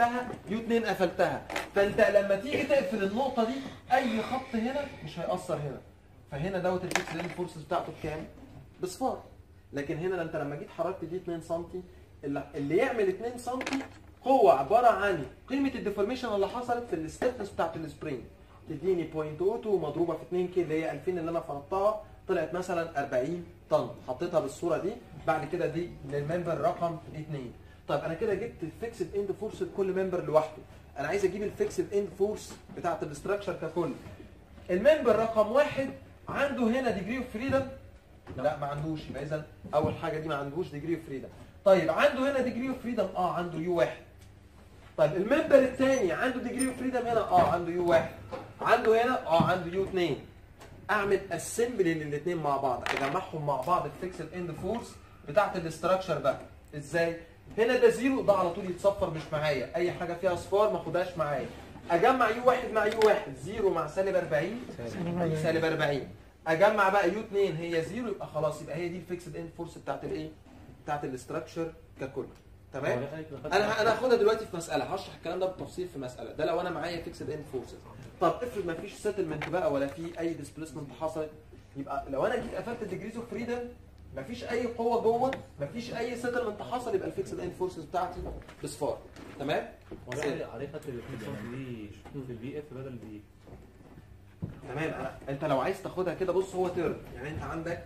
قفلتها يو 2 قفلتها فانت لما تيجي تقفل النقطه دي اي خط هنا مش هيأثر هنا فهنا دوت الفيكس لين فورسز بتاعته بكام؟ بصفار لكن هنا انت لما جيت حركت دي 2 سم اللي اللي يعمل 2 سم قوه عباره عن قيمه الديفورميشن اللي حصلت في الستيفنس بتاعت السبرينج تديني 0.02 مضروبه في 2 كي اللي هي 2000 اللي انا فرضتها طلعت مثلا 40 طن حطيتها بالصوره دي بعد كده دي للممبر رقم 2 طيب انا كده جبت الفيكسد اند فورس لكل ممبر لوحده انا عايز اجيب الفيكسد اند فورس بتاعت الاستراكشر ككل الممبر رقم واحد عنده هنا ديجري اوف فريدم لا ما عندوش يبقى اذا اول حاجه دي ما عندوش ديجري اوف فريدم طيب عنده هنا ديجري اوف فريدم اه عنده يو واحد طيب الممبر الثاني عنده ديجري اوف فريدم هنا اه عنده يو واحد عنده هنا اه عنده يو 2 اعمل اسمبلي للاثنين مع بعض اجمعهم مع بعض الفيكسد اند فورس بتاعت الاستراكشر بقى ازاي هنا ده زيرو ده على طول يتصفر مش معايا اي حاجه فيها اصفار ما اخدهاش معايا اجمع يو واحد مع يو واحد زيرو مع سالب 40 سالب 40 اجمع بقى يو 2 هي زيرو يبقى خلاص يبقى هي دي الفيكسد اند فورس بتاعت الايه بتاعت الاستراكشر ككل تمام انا انا هاخدها دلوقتي في مساله هشرح الكلام ده بالتفصيل في مساله ده لو انا معايا فيكسد اند فورسز طب افرض ما فيش سيتلمنت بقى ولا في اي ديسبيسمنت حصلت يبقى لو انا جيت قفلت الديجريز اوف فريدم ما فيش اي قوه جوه ما فيش اي سيتلمنت حصل يبقى الفيكسد اند فورسز بتاعتي بصفار تمام عليه خدت ال 2 سم دي في البي اف بدل بي تمام أنا انت لو عايز تاخدها كده بص هو ترم يعني انت عندك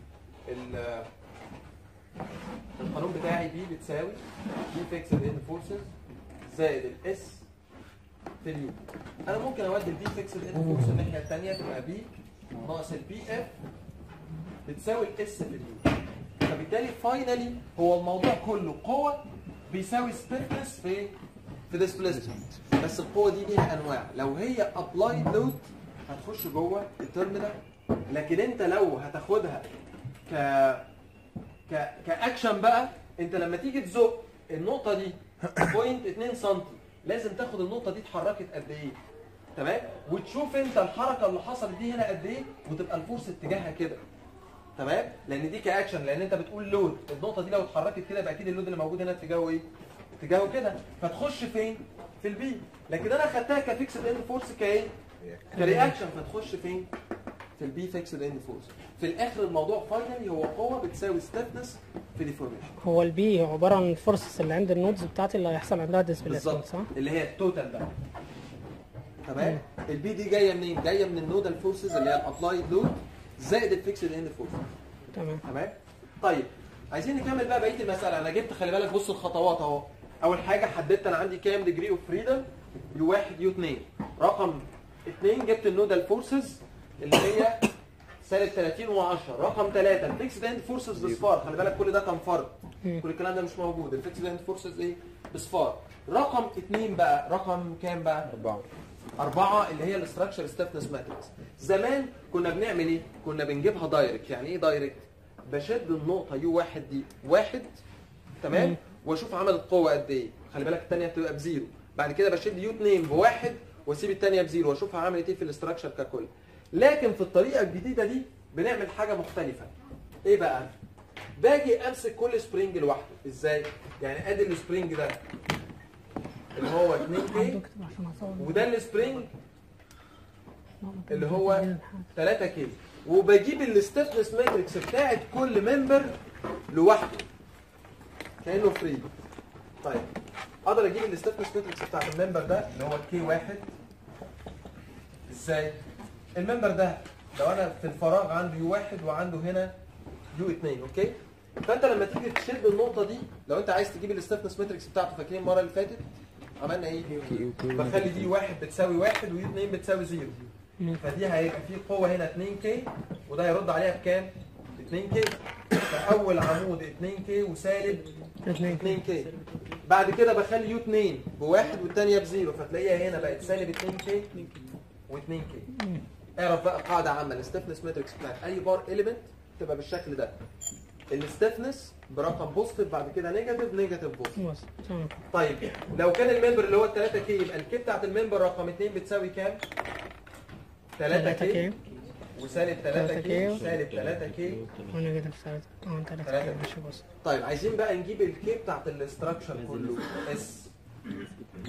ال القانون بتاعي بي بتساوي بي فيكسد اند فورسز زائد الاس في اليو انا ممكن اودي البي فيكسد اند فورس الناحيه الثانيه تبقى بي ناقص البي اف بتساوي الاس في اليو فبالتالي فاينلي هو الموضوع كله قوه بيساوي ستيفنس في في ديسبيسمنت بس القوه دي ليها انواع لو هي ابلايد لود هتخش جوه الترم ده لكن انت لو هتاخدها ك ك كاكشن بقى انت لما تيجي تزق النقطه دي بوينت 2 سم لازم تاخد النقطه دي اتحركت قد ايه تمام وتشوف انت الحركه اللي حصلت دي هنا قد ايه وتبقى الفورس اتجاهها كده تمام لان دي كاكشن لان انت بتقول لود النقطه دي لو اتحركت كده يبقى اكيد اللود اللي موجود هنا اتجاهه ايه اتجاهه كده فتخش فين في البي لكن انا خدتها كفيكسد اند فورس كايه كرياكشن فتخش فين في البي فيكسد اند فورس في الاخر الموضوع فاينلي هو قوه بتساوي ستيفنس في ديفورميشن هو البي عباره عن الفورسز اللي عند النودز بتاعتي اللي هيحصل عندها ديسبيسمنت بالظبط صح؟ اللي هي التوتال بقى تمام البي دي جايه منين جايه من النودال فورسز اللي هي الابلايد لود زائد الفيكسد اند فورس تمام تمام طيب عايزين نكمل بقى بقيه المساله انا جبت خلي بالك بص الخطوات اهو اول حاجه حددت انا عندي كام ديجري اوف فريدم يو 1 يو 2 رقم 2 جبت النودال فورسز اللي هي سالب 30 و10 رقم 3 الفيكسد اند فورسز بصفار خلي بالك كل ده كان فرض مم. كل الكلام ده مش موجود الفيكسد اند فورسز ايه بصفار رقم 2 بقى رقم كام بقى أربعة أربعة اللي هي الاستراكشر ستيفنس ماتريكس زمان كنا بنعمل ايه كنا بنجيبها دايركت يعني ايه دايركت بشد النقطه يو واحد دي واحد تمام مم. واشوف عملت قوه قد ايه خلي بالك الثانيه بتبقى بزيرو بعد كده بشد يو 2 بواحد واسيب الثانيه بزيرو واشوفها عملت ايه في الاستراكشر ككل لكن في الطريقه الجديده دي بنعمل حاجه مختلفه ايه بقى باجي امسك كل سبرينج لوحده ازاي يعني ادي السبرينج ده اللي هو 2 كي عندك كده عشان اصور وده السبرينج اللي هو 3 كيلو وبجيب الاستفنس ماتريكس بتاعت كل ممبر لوحده كانه فري طيب اقدر اجيب الاستفنس ماتريكس بتاعت الممبر ده اللي هو كي واحد ازاي الممبر ده لو انا في الفراغ عندي يو واحد وعنده هنا يو 2 اوكي فانت لما تيجي تشد النقطه دي لو انت عايز تجيب الاستفنس ماتريكس بتاعته فاكرين المره اللي فاتت عملنا ايه بخلي دي واحد بتساوي واحد ويو 2 بتساوي زيرو فدي هيبقى في قوه هنا 2 كي وده هيرد عليها بكام 2 كي فاول عمود 2 كي وسالب 2 كي بعد كده بخلي يو 2 بواحد والثانيه بزيرو فتلاقيها هنا بقت سالب 2 كي و2 كي اعرف بقى قاعده عامه الستيفنس ماتريكس بتاعت اي بار اليمنت تبقى بالشكل ده الستيفنس برقم بوزيتيف بعد كده نيجاتيف نيجاتيف بوزيتيف بس تمام طيب لو كان الممبر اللي هو ال 3 كي يبقى الكي بتاعت الممبر رقم 2 بتساوي كام 3 3 كي كي وسالب 3 3 كي كي. وسالب 3 كي ونيجاتيف 3 اه 3 تلاتة كي ماشي بص طيب عايزين بقى نجيب الكي بتاعت الاستراكشر كله اس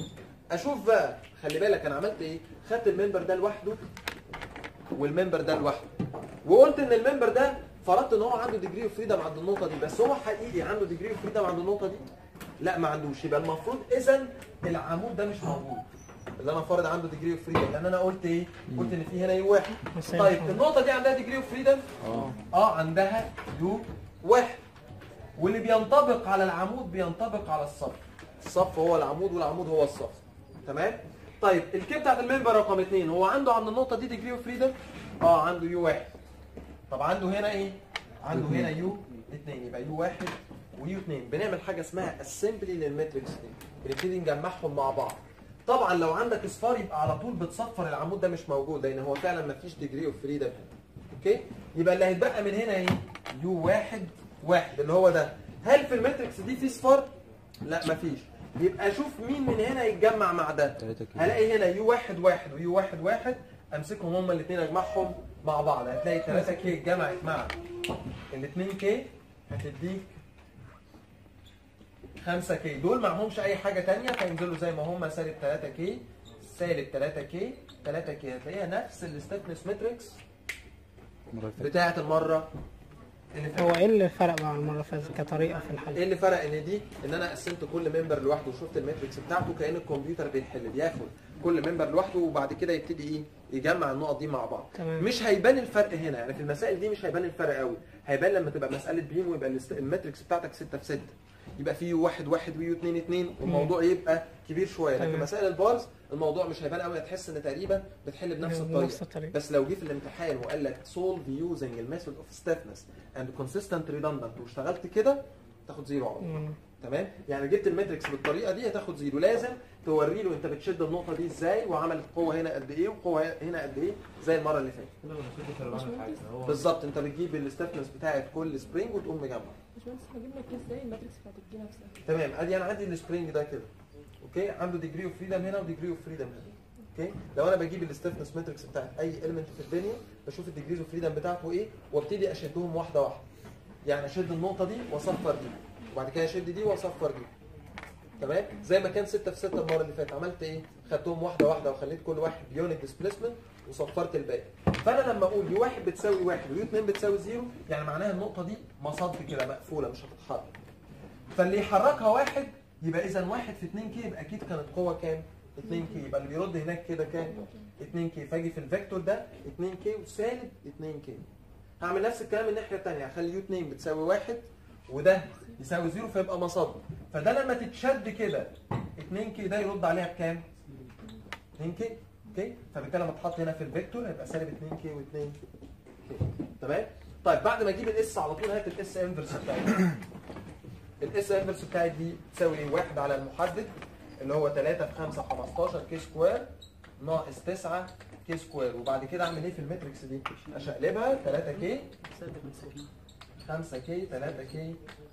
اشوف بقى خلي بالك انا عملت ايه خدت الممبر ده لوحده والممبر ده لوحده وقلت ان الممبر ده فرضت ان هو عنده ديجري اوف فريدم عند النقطه دي بس هو حقيقي عنده ديجري اوف فريدم عند النقطه دي لا ما عندوش يبقى المفروض اذا العمود ده مش موجود اللي انا فارض عنده ديجري اوف فريدم لان انا قلت ايه قلت ان في هنا يو واحد بس طيب هي- النقطه دي عندها ديجري اوف فريدم اه اه عندها يو واحد واللي بينطبق على العمود بينطبق على الصف الصف هو العمود والعمود هو الصف تمام طيب الكي بتاعت الممبر رقم اثنين هو عنده عند النقطه دي ديجري اوف فريدم اه عنده يو واحد طب عنده هنا ايه عنده هنا يو اثنين يبقى يو واحد ويو اثنين بنعمل حاجه اسمها اسمبلي للماتريكس دي بنبتدي نجمعهم مع بعض طبعا لو عندك اصفار يبقى على طول بتصفر العمود ده مش موجود لان هو فعلا ما فيش ديجري اوف فريدم هنا اوكي يبقى اللي هيتبقى من هنا ايه يو واحد واحد اللي هو ده هل في الماتريكس دي في صفار لا مفيش يبقى اشوف مين من هنا يتجمع مع ده تلاتة كده. هلاقي هنا يو واحد واحد ويو واحد واحد امسكهم هما الاثنين اجمعهم مع بعض هتلاقي 3 كي اتجمعت مع الاثنين كي هتديك 5 كي دول معهمش اي حاجه تانية فينزلوا زي ما هم سالب 3 كي سالب 3 كي 3 كي هتلاقيها نفس الستيفنس ماتريكس المرة اللي فاتت. بتاعه المره اللي فاتت هو ايه اللي فرق بقى عن المره اللي فاتت كطريقه في ايه الحل اللي فرق ان دي ان انا قسمت كل ممبر لوحده وشفت الماتريكس بتاعته كان الكمبيوتر بيحل بياخد كل ممبر لوحده وبعد كده يبتدي ايه يجمع النقط دي مع بعض تمام. مش هيبان الفرق هنا يعني في المسائل دي مش هيبان الفرق قوي هيبان لما تبقى مساله بيم ويبقى الاست- الماتريكس بتاعتك 6 في 6 يبقى في يو واحد واحد ويو اتنين اتنين والموضوع يبقى كبير شويه لكن تمام. مسائل البارز الموضوع مش هيبان قوي هتحس ان تقريبا بتحل بنفس الطريقه بنفس الطريقه بس لو جه في الامتحان وقال لك solve using الميثود اوف stiffness and consistent redundant واشتغلت كده تاخد زيرو على طول مم. تمام يعني جبت الماتريكس بالطريقه دي هتاخد زيرو لازم توري له انت بتشد النقطه دي ازاي وعملت قوه هنا قد ايه وقوه هنا قد ايه زي المره اللي فاتت لا، ما شفتش ولا بعمل حاجة. هو بالظبط انت بتجيب الستفنس بتاعت كل سبرينج وتقوم مجمع باشمهندس هجيب لك ازاي الماتريكس بتاعت الجي نفسها تمام ادي انا عندي السبرينج ده كده اوكي عنده ديجري اوف فريدم هنا وديجري اوف فريدم هنا اوكي لو انا بجيب الستفنس ماتريكس بتاعت اي اليمنت في الدنيا بشوف الديجريز اوف فريدم بتاعته ايه وابتدي اشدهم واحده واحده يعني اشد النقطه دي واصفر دي وبعد كده اشد دي واصفر دي تمام زي ما كان 6 في 6 المره اللي فاتت عملت ايه خدتهم واحده واحده وخليت كل واحد بيونت ديسبيسمنت وصفرت الباقي فانا لما اقول يو واحد بتساوي واحد ويو اتنين بتساوي زيرو يعني معناها النقطه دي مصد كده مقفوله مش هتتحرك فاللي يحركها واحد يبقى اذا واحد في 2 كي يبقى اكيد كانت قوه كام 2 كي يبقى اللي بيرد هناك كده كام 2 كي فاجي في الفيكتور ده 2 كي وسالب 2 كي هعمل نفس الكلام الناحيه الثانيه هخلي يو 2 بتساوي واحد وده يساوي زيرو فيبقى مصد فده لما تتشد كده 2 كي ده يرد عليها بكام 2 كي اوكي فبالتالي لما تحط هنا في الفيكتور هيبقى سالب 2 كي و2 كي تمام طيب بعد ما اجيب الاس على طول هات الاس انفرس بتاعتي الاس انفرس بتاعت دي تساوي ايه؟ واحد على المحدد اللي هو 3 في 5 15 كي سكوير ناقص 9 كي سكوير وبعد كده اعمل ايه في الماتريكس دي؟ اشقلبها 3 كي 5 كي 3 كي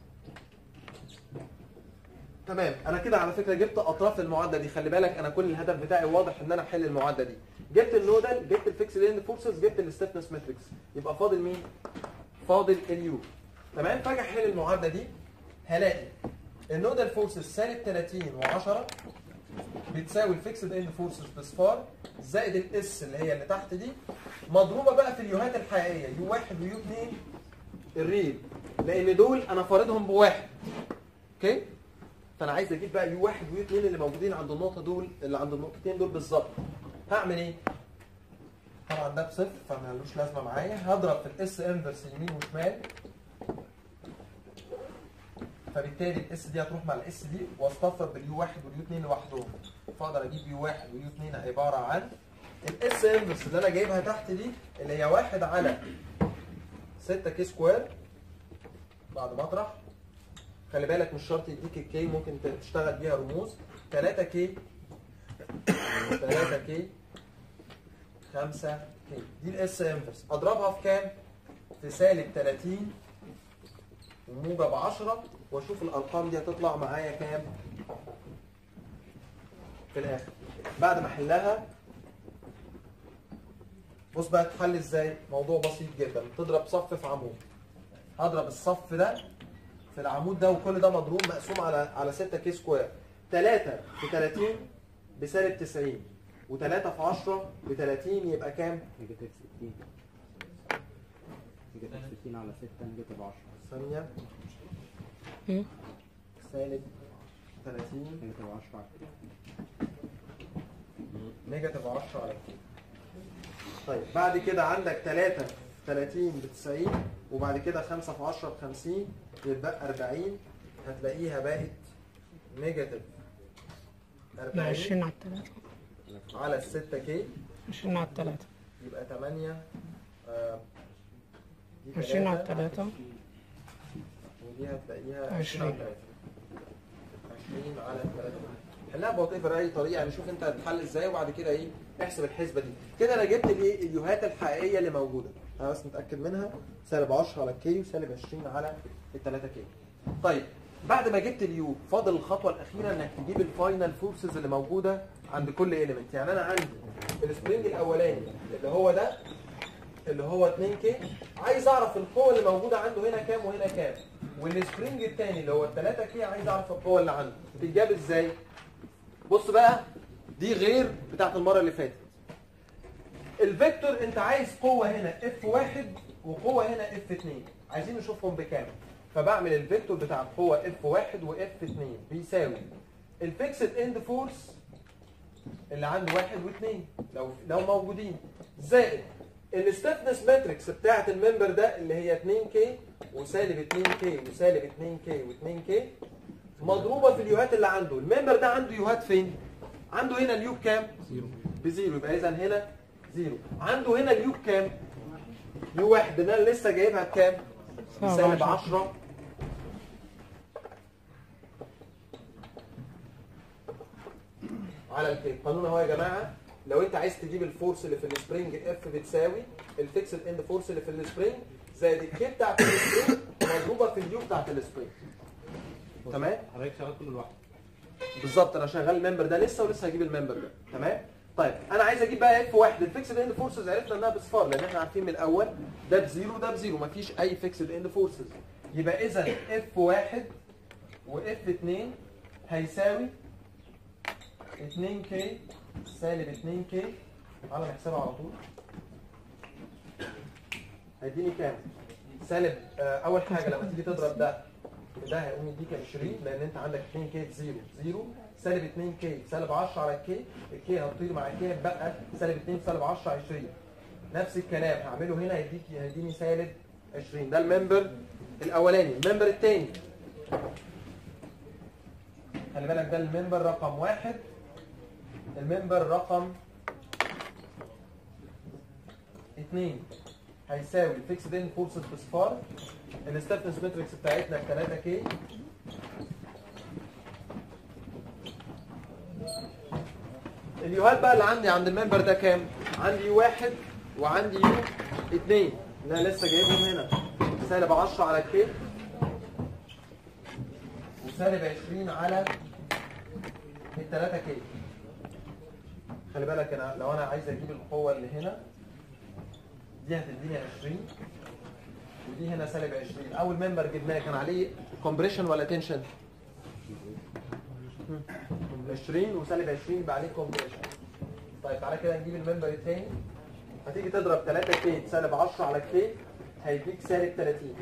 تمام انا كده على فكره جبت اطراف المعادله دي خلي بالك انا كل الهدف بتاعي واضح ان انا احل المعادله دي جبت النودال جبت الفيكس اند فورسز جبت الستيفنس ماتريكس يبقى فاضل مين فاضل اليو تمام فاجي احل المعادله دي هلاقي النودال فورسز سالب 30 و10 بتساوي الفيكسد اند فورسز بصفار زائد الاس اللي هي اللي تحت دي مضروبه بقى في اليوهات الحقيقيه يو 1 ويو 2 الريل لان دول انا فارضهم بواحد اوكي فانا عايز اجيب بقى يو 1 ويو 2 اللي موجودين عند النقطه دول اللي عند النقطتين دول بالظبط هعمل ايه طبعا ده بصفر فمالوش لازمه معايا هضرب في الاس انفرس يمين وشمال فبالتالي الاس دي هتروح مع الاس دي واصطفر باليو 1 واليو 2 لوحدهم فاقدر اجيب يو 1 ويو 2 عباره عن الاس انفرس اللي انا جايبها تحت دي اللي هي 1 على 6 كي سكوير بعد ما اطرح خلي بالك مش شرط يديك الكي ممكن تشتغل بيها رموز 3 كي 3 كي 5 كي دي الاس انفرس اضربها في كام؟ في سالب 30 وموجب 10 واشوف الارقام دي هتطلع معايا كام في الاخر بعد ما احلها بص بقى تحل ازاي موضوع بسيط جدا تضرب صف في عمود هضرب الصف ده في العمود ده وكل ده مضروب مقسوم على على 6 كي سكوير 3 في 30 بسالب 90 و3 في 10 ب 30 يبقى كام؟ نيجاتيف 60 نيجاتيف 60 على 6 نيجاتيف 10 ثانية مم. سالب 30 نيجاتيف 10 على نيجاتيف 10 على 2 طيب بعد كده عندك 3 30 ب 90 وبعد كده 5 في 10 ب 50 يتبقى 40 هتلاقيها بقت نيجاتيف لا 40 20 على التلاتة على ال 6 كي 20 على التلاتة يبقى 8 آه، دي 20 على تلاتة، التلاتة ودي هتلاقيها 20 20. على 3 20 على 3 حلها بوظيفه باي طريقه يعني شوف انت هتحل ازاي وبعد كده ايه احسب الحسبه دي كده انا جبت الايه اليوهات الحقيقيه اللي موجوده انا بس متاكد منها سالب 10 على الكي وسالب 20 على ال 3 كي طيب بعد ما جبت اليو فاضل الخطوه الاخيره انك تجيب الفاينل فورسز اللي موجوده عند كل اليمنت يعني انا عندي السبرينج الاولاني اللي هو ده اللي هو 2 كي عايز اعرف القوه اللي موجوده عنده هنا كام وهنا كام والسبرينج الثاني اللي هو 3 كي عايز اعرف القوه اللي عنده بتتجاب ازاي بص بقى دي غير بتاعت المره اللي فاتت الفيكتور انت عايز قوه هنا اف واحد وقوه هنا اف 2 عايزين نشوفهم بكام فبعمل الفيكتور بتاع القوه اف واحد واف 2 بيساوي الفيكسد اند فورس اللي عنده واحد واثنين لو لو موجودين زائد الستيفنس ماتريكس بتاعت الممبر ده اللي هي 2 كي وسالب 2 كي وسالب 2 كي و2 كي مضروبه في اليوهات اللي عنده الممبر ده عنده يوهات فين عنده هنا اليو بكام زيرو بزيرو يبقى اذا هنا زيرو عنده هنا اليو بكام يو واحد ده انا لسه جايبها بكام سالب 10 على الكي القانون اهو يا جماعه لو انت عايز تجيب الفورس اللي في السبرينج اف بتساوي الفيكسد اند فورس اللي في السبرينج زائد الكي بتاعت السبرينج مضروبه في اليو بتاعت السبرينج تمام حضرتك شغال كل لوحده بالظبط انا شغال الممبر ده لسه ولسه هجيب الممبر ده تمام طيب انا عايز اجيب بقى اف واحد الفيكسد اند فورسز عرفنا انها بصفار لان احنا عارفين من الاول ده بزيرو ده بزيرو مفيش اي فيكسد اند فورسز يبقى اذا اف واحد واف 2 هيساوي 2 كي سالب 2 كي تعالى نحسبها على طول هيديني كام؟ سالب آه، اول حاجه لما تيجي تضرب ده ده هيقوم يديك 20 لان انت عندك 2 كي بزيرو زيرو سالب 2 كي سالب 10 على الكي الكي هتطير مع الكي هتبقى سالب 2 سالب 10 20 نفس الكلام هعمله هنا هيديك هيديني سالب 20 ده الممبر الاولاني الممبر الثاني خلي بالك ده الممبر رقم واحد الممبر رقم اثنين هيساوي الفيكسد ان فورسز بصفار الستاتنس ماتريكس بتاعتنا 3 كي اليوهات بقى اللي عندي عند الممبر ده كام؟ عندي يو واحد وعندي يو اتنين اللي انا لسه جايبهم هنا سالب 10 على الكي وسالب 20 على ال 3 كي خلي بالك انا لو انا عايز اجيب القوه اللي هنا دي هتديني 20 ودي هنا سالب 20 اول ممبر جبناه كان عليه كومبريشن ولا تنشن 20 وسالب 20 يبقى عليه كومبريشن طيب تعالى كده نجيب الممبر الثاني هتيجي تضرب 3 كي سالب 10 على كي هيديك سالب 30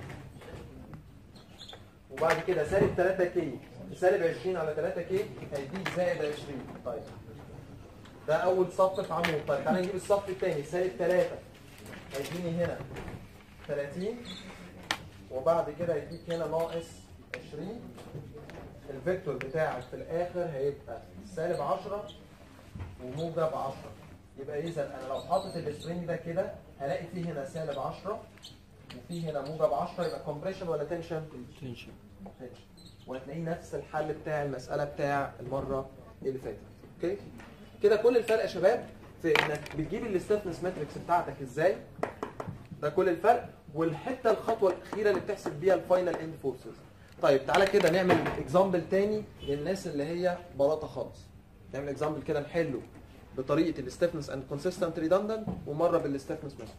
وبعد كده سالب 3 كي سالب 20 على 3 كي هيديك زائد 20 طيب ده اول صف في عمود طيب تعالى نجيب الصف الثاني سالب 3 هيديني هنا 30 وبعد كده هيديك هنا ناقص 20 الفيكتور بتاعك في الاخر هيبقى سالب 10 وموجب 10 يبقى اذا انا لو حاطط السبرينج ده كده هلاقي فيه هنا سالب 10 وفيه هنا موجب 10 يبقى كومبريشن ولا تنشن؟ تنشن تنشن وهتلاقيه نفس الحل بتاع المساله بتاع المره اللي فاتت اوكي كده كل الفرق يا شباب في انك بتجيب الاستفنس ماتريكس بتاعتك ازاي ده كل الفرق والحته الخطوه الاخيره اللي بتحسب بيها الفاينل اند فورسز طيب تعالى كده نعمل اكزامبل تاني للناس اللي هي بلاطه خالص نعمل اكزامبل كده نحله بطريقه الاستفنس اند كونسيستنت ريدندنت ومره بالاستفنس ماتريكس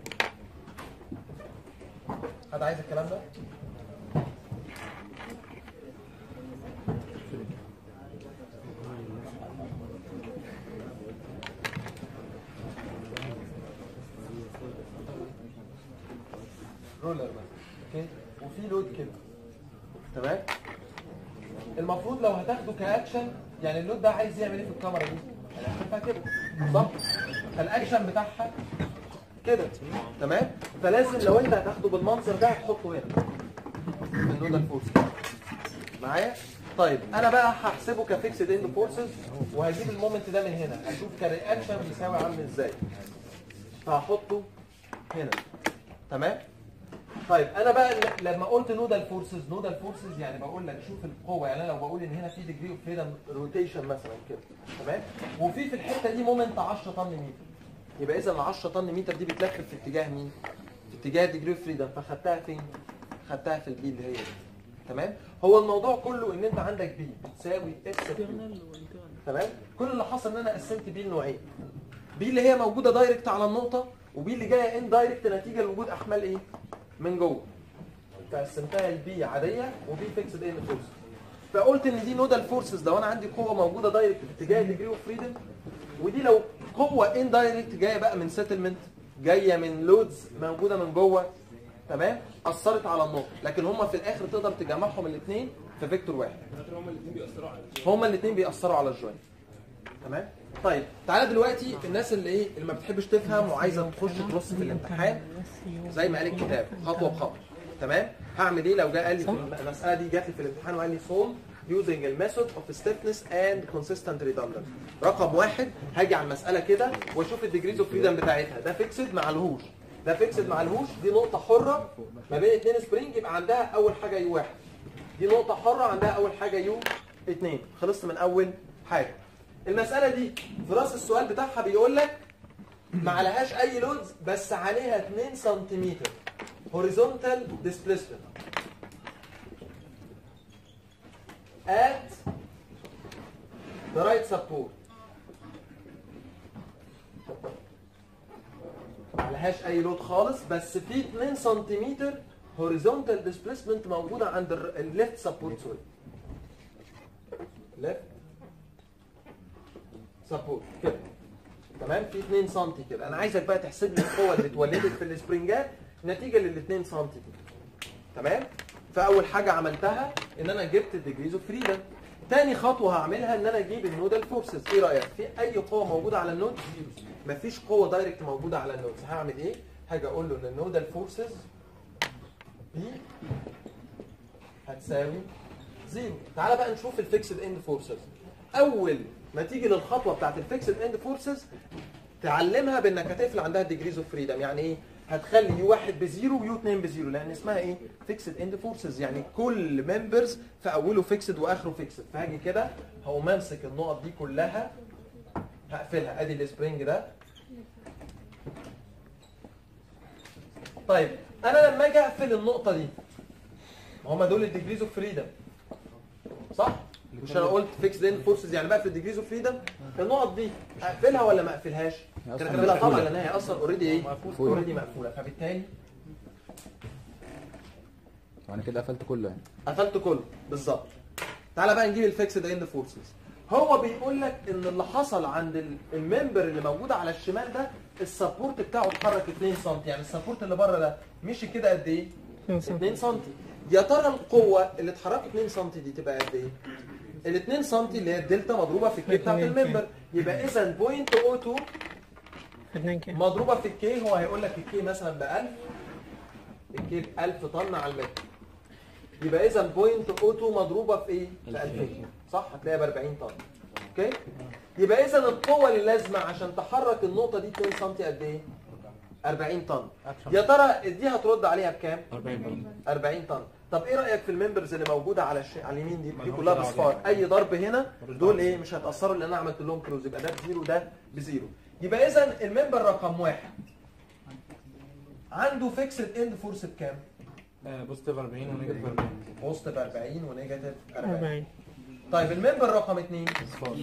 حد عايز الكلام ده؟ رولر مثلا اوكي وفي لود كده تمام المفروض لو هتاخده كاكشن يعني اللود ده عايز يعمل ايه في الكاميرا دي؟ يعني هتشوفها كده صح؟ فالاكشن بتاعها كده تمام؟ فلازم لو انت هتاخده بالمنظر ده هتحطه هنا في النودال فورس معايا؟ طيب انا بقى هحسبه كفيكسد اند فورسز وهجيب المومنت ده من هنا هشوف كرياكشن بيساوي عامل ازاي فهحطه هنا تمام؟ طيب انا بقى ل- لما قلت نودال فورسز نودال فورسز يعني بقول لك شوف القوه يعني انا لو بقول ان هنا في ديجري اوف فريدم روتيشن مثلا كده تمام وفي في الحته دي مومنت 10 طن متر يبقى اذا ال 10 طن متر دي بتلف في اتجاه مين؟ في اتجاه ديجري اوف فريدم فخدتها فين؟ خدتها في البي اللي هي دي تمام هو الموضوع كله ان انت عندك بي بتساوي اكس تمام كل اللي حصل ان انا قسمت بي لنوعين بي اللي هي موجوده دايركت على النقطه وبي اللي جايه ان دايركت نتيجه لوجود احمال ايه من جوه فقسمتها البي عاديه وبي فيكسد ان فورس فقلت ان دي نودال فورسز لو انا عندي قوه موجوده دايركت في اتجاه ديجري اوف فريدم ودي لو قوه ان دايركت جايه بقى من سيتلمنت جايه من لودز موجوده من جوه تمام اثرت على النقطه لكن هما في الاخر تقدر تجمعهم الاثنين في فيكتور واحد هما الاثنين بيأثروا على الجوينت تمام طيب تعالى دلوقتي الناس اللي ايه اللي ما بتحبش تفهم وعايزه تخش تبص في الامتحان زي ما قال الكتاب خطوه بخطوه تمام هعمل ايه لو جه قال لي في المساله دي جات لي في الامتحان وقال لي solve using the method of stiffness and consistent redundant رقم واحد هاجي على المساله كده واشوف الديجريز اوف فريدم بتاعتها ده فيكسد مع الهوش ده فيكسد مع الهوش دي نقطه حره ما بين اثنين سبرينج يبقى عندها اول حاجه يو واحد دي نقطه حره عندها اول حاجه يو اثنين خلصت من اول حاجه المساله دي في راس السؤال بتاعها بيقول لك ما عليهاش اي لودز بس عليها 2 سنتيمتر horizontal displacement at the right support ما عليهاش اي لود خالص بس في 2 سنتيمتر horizontal displacement موجوده عند الليفت سبورت سوري ليفت سبورت كده تمام في 2 سم كده انا عايزك بقى تحسب لي القوه اللي اتولدت في السبرنجات نتيجه لل 2 سم دي تمام فاول حاجه عملتها ان انا جبت الديجريز اوف فريدم تاني خطوه هعملها ان انا اجيب النودال فورسز ايه رايك في اي قوه موجوده على النود مفيش قوه دايركت موجوده على النود هعمل ايه هاجي اقول له ان النودال فورسز بي هتساوي زيرو تعالى بقى نشوف الفيكسد اند فورسز اول ما تيجي للخطوه بتاعت الفيكسد اند فورسز تعلمها بانك هتقفل عندها ديجريز اوف فريدم يعني ايه هتخلي يو واحد بزيرو ويو اتنين بزيرو لان اسمها ايه فيكسد اند فورسز يعني كل ممبرز في اوله فيكسد واخره فيكسد فهاجي كده هقوم امسك النقط دي كلها هقفلها ادي السبرينج ده طيب انا لما اجي اقفل النقطه دي ما هم دول الديجريز اوف فريدم صح مش انا قلت فيكس اند فورسز يعني بقفل الديجريز اوف فريدم النقط دي اقفلها ولا ما اقفلهاش كده اقفلها طبعا لان هي اصلا اوريدي ايه اوريدي مقفوله فبالتالي يعني كده قفلت كله يعني قفلت كله بالظبط تعالى بقى نجيب الفيكسد اند فورسز هو بيقول لك ان اللي حصل عند ال- الممبر اللي موجود على الشمال ده السبورت بتاعه اتحرك 2 سم يعني السبورت اللي بره ده مشي كده قد ايه 2 سم يا ترى القوه اللي اتحركت 2 سم دي تبقى قد ايه ال 2 سم اللي هي الدلتا مضروبه في الكي بتاعت اتنين. الممبر يبقى اذا بوينت او 2 اتنين كده مضروبه في الكي هو هيقول لك الكي مثلا ب 1000 الكي ب 1000 طن على المتر يبقى اذا بوينت او 2 مضروبه في ايه؟ في 2000 صح؟ هتلاقيها ب 40 طن اوكي؟ يبقى اذا القوه اللي لازمه عشان تحرك النقطه دي 2 سم قد ايه؟ 40 طن يا ترى دي هترد عليها بكام؟ 40 40 طن طب ايه رايك في الممبرز اللي موجوده على الش... على اليمين دي دي كلها بصفار اي ضرب هنا دول ايه مش هيتاثروا لان انا عملت لهم كلوز يبقى ده بزيرو ده بزيرو يبقى اذا الممبر رقم واحد عنده فيكسد اند فورس بكام؟ بوزيتيف 40 ونيجاتيف 40 بوزيتيف 40 ونيجاتيف 40 40 طيب الممبر رقم اثنين صفار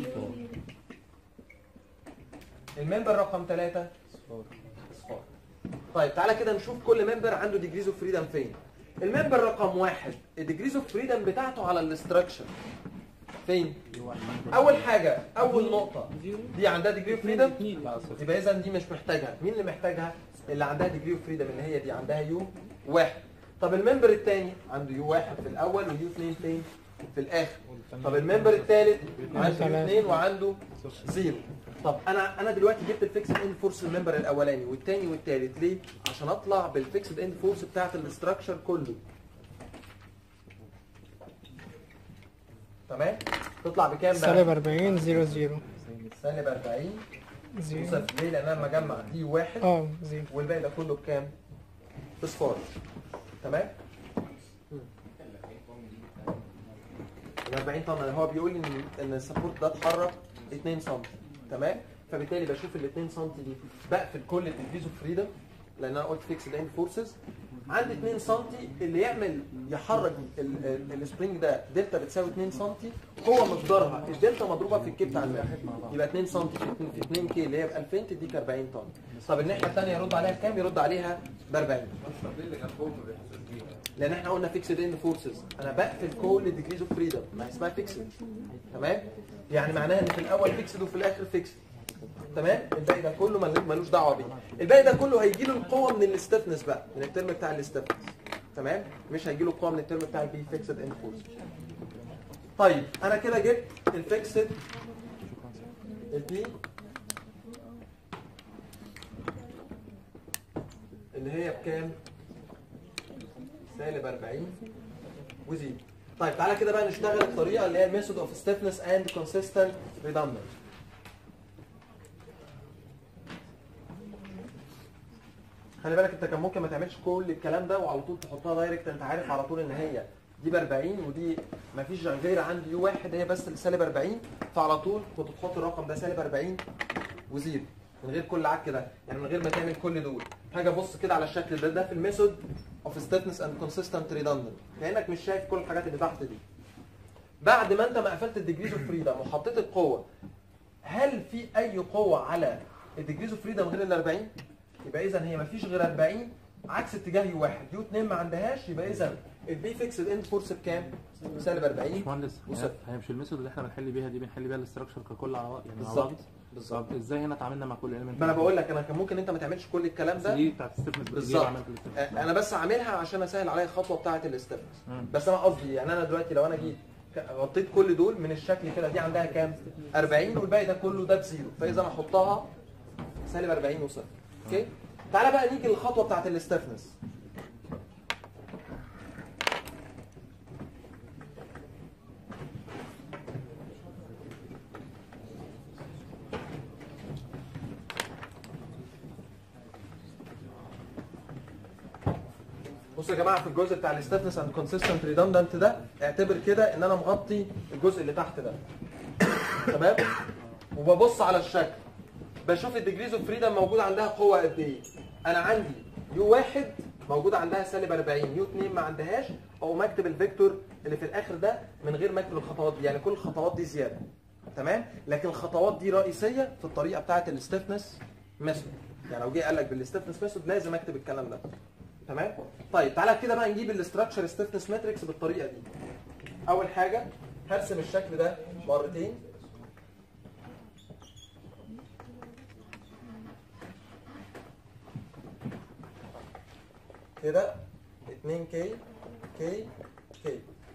الممبر رقم ثلاثة صفار اصفار طيب تعالى كده نشوف كل ممبر عنده ديجريز اوف فريدم فين الممبر رقم واحد الديجريز اوف فريدم بتاعته على الاستراكشر فين اول حاجه اول نقطه دي عندها ديجري اوف فريدم لا صفر يبقى اذا دي مش محتاجها مين اللي محتاجها اللي عندها ديجري اوف فريدم اللي هي دي عندها يو واحد طب الممبر الثاني عنده يو واحد في الاول ويو اثنين فين في الاخر طب الممبر الثالث عنده يو ثلاثة. اثنين وعنده زيرو طب انا انا دلوقتي جبت الفيكسد اند فورس الممبر الاولاني والثاني والثالث ليه عشان اطلع بالفيكسد اند فورس بتاعت الاستراكشر كله تمام تطلع بكام بقى سالب 40 0 0 سالب 40 0 وصفر ليه لان انا لما اجمع دي واحد اه 0 والباقي ده كله بكام بصفار تمام ال 40 طن هو بيقول لي ان ان السبورت ده اتحرك 2 سم تمام فبالتالي بشوف ال 2 سم دي بقفل كل الديفيز اوف فريدم لان انا قلت فيكس اند فورسز عندي 2 سم اللي يعمل يحرك ال- ال- السبرينج ده دلتا بتساوي 2 سم هو مقدارها الدلتا مضروبه في الكي بتاع الماء يبقى 2 سم في 2 كي اللي هي ب 2000 تديك 40 طن طب الناحيه الثانيه يرد عليها بكام يرد عليها ب 40 لان احنا قلنا فيكسد اند فورسز انا بقفل كل ديجريز اوف فريدم ما هي اسمها فيكسد تمام يعني معناها ان في الاول فيكسد وفي الاخر فيكسد تمام الباقي ده كله مل- ملوش دعوه بيه الباقي ده كله هيجي له القوه من الاستفنس بقى من الترم بتاع الاستفنس تمام مش هيجي له القوه من الترم بتاع البي فيكسد اند فورس طيب انا كده جبت الفيكسد البي اللي هي بكام سالب 40 وزيرو طيب تعالى كده بقى نشتغل الطريقه اللي هي الميثود اوف stiffness and consistent redundant خلي بالك انت كان ممكن ما تعملش كل الكلام ده وعلى طول تحطها دايركت انت عارف على طول ان هي دي ب 40 ودي ما فيش غير عندي يو واحد هي بس اللي سالب 40 فعلى طول كنت تحط الرقم ده سالب 40 وزيرو من غير كل عك ده يعني من غير ما تعمل كل دول حاجه بص كده على الشكل ده ده في الميثود اوف stiffness and consistent redundant كانك مش شايف كل الحاجات اللي تحت دي بعد ما انت ما قفلت الديجريز اوف فريدم وحطيت القوه هل في اي قوه على الديجريز اوف فريدم غير ال 40 يبقى اذا هي ما فيش غير 40 عكس اتجاه يو واحد يو 2 ما عندهاش يبقى اذا البي فيكسد اند فورس بكام سالب 40 باشمهندس وصفر. هي- هي مش الميثود اللي احنا بنحل بيها دي بنحل بيها الاستراكشر ككل على بعض يعني مع بالظبط بعض بالظبط طب ازاي هنا اتعاملنا مع كل element ما انا بقول لك انا كان ممكن انت ما تعملش كل الكلام ده دي بتاعت ستيفنس بالظبط. آه، انا بس عاملها عشان اسهل عليا الخطوه بتاعه الاستفنس مم. بس انا قصدي يعني انا دلوقتي لو انا جيت ك- غطيت كل دول من الشكل كده دي عندها كام 40 والباقي ده كله ده بزيرو فاذا انا احطها سالب 40 وصفر اوكي تعالى بقى نيجي للخطوه بتاعه الاستفنس بصوا يا جماعه في الجزء بتاع الاستفنس اند كونسيستنت ريدندنت ده اعتبر كده ان انا مغطي الجزء اللي تحت ده تمام وببص على الشكل بشوف الديجريز اوف فريدم موجود عندها قوه قد ايه انا عندي يو واحد موجود عندها سالب 40 يو 2 ما عندهاش اقوم اكتب الفيكتور اللي في الاخر ده من غير ما اكتب الخطوات دي يعني كل الخطوات دي زياده تمام لكن الخطوات دي رئيسيه في الطريقه بتاعه الاستفنس ميثود يعني لو جه قال لك بالاستفنس ميثود لازم اكتب الكلام ده تمام طيب تعالى كده بقى نجيب الاستراكشر ستيفنس ماتريكس بالطريقه دي اول حاجه هرسم الشكل ده مرتين كده 2 كي كي كي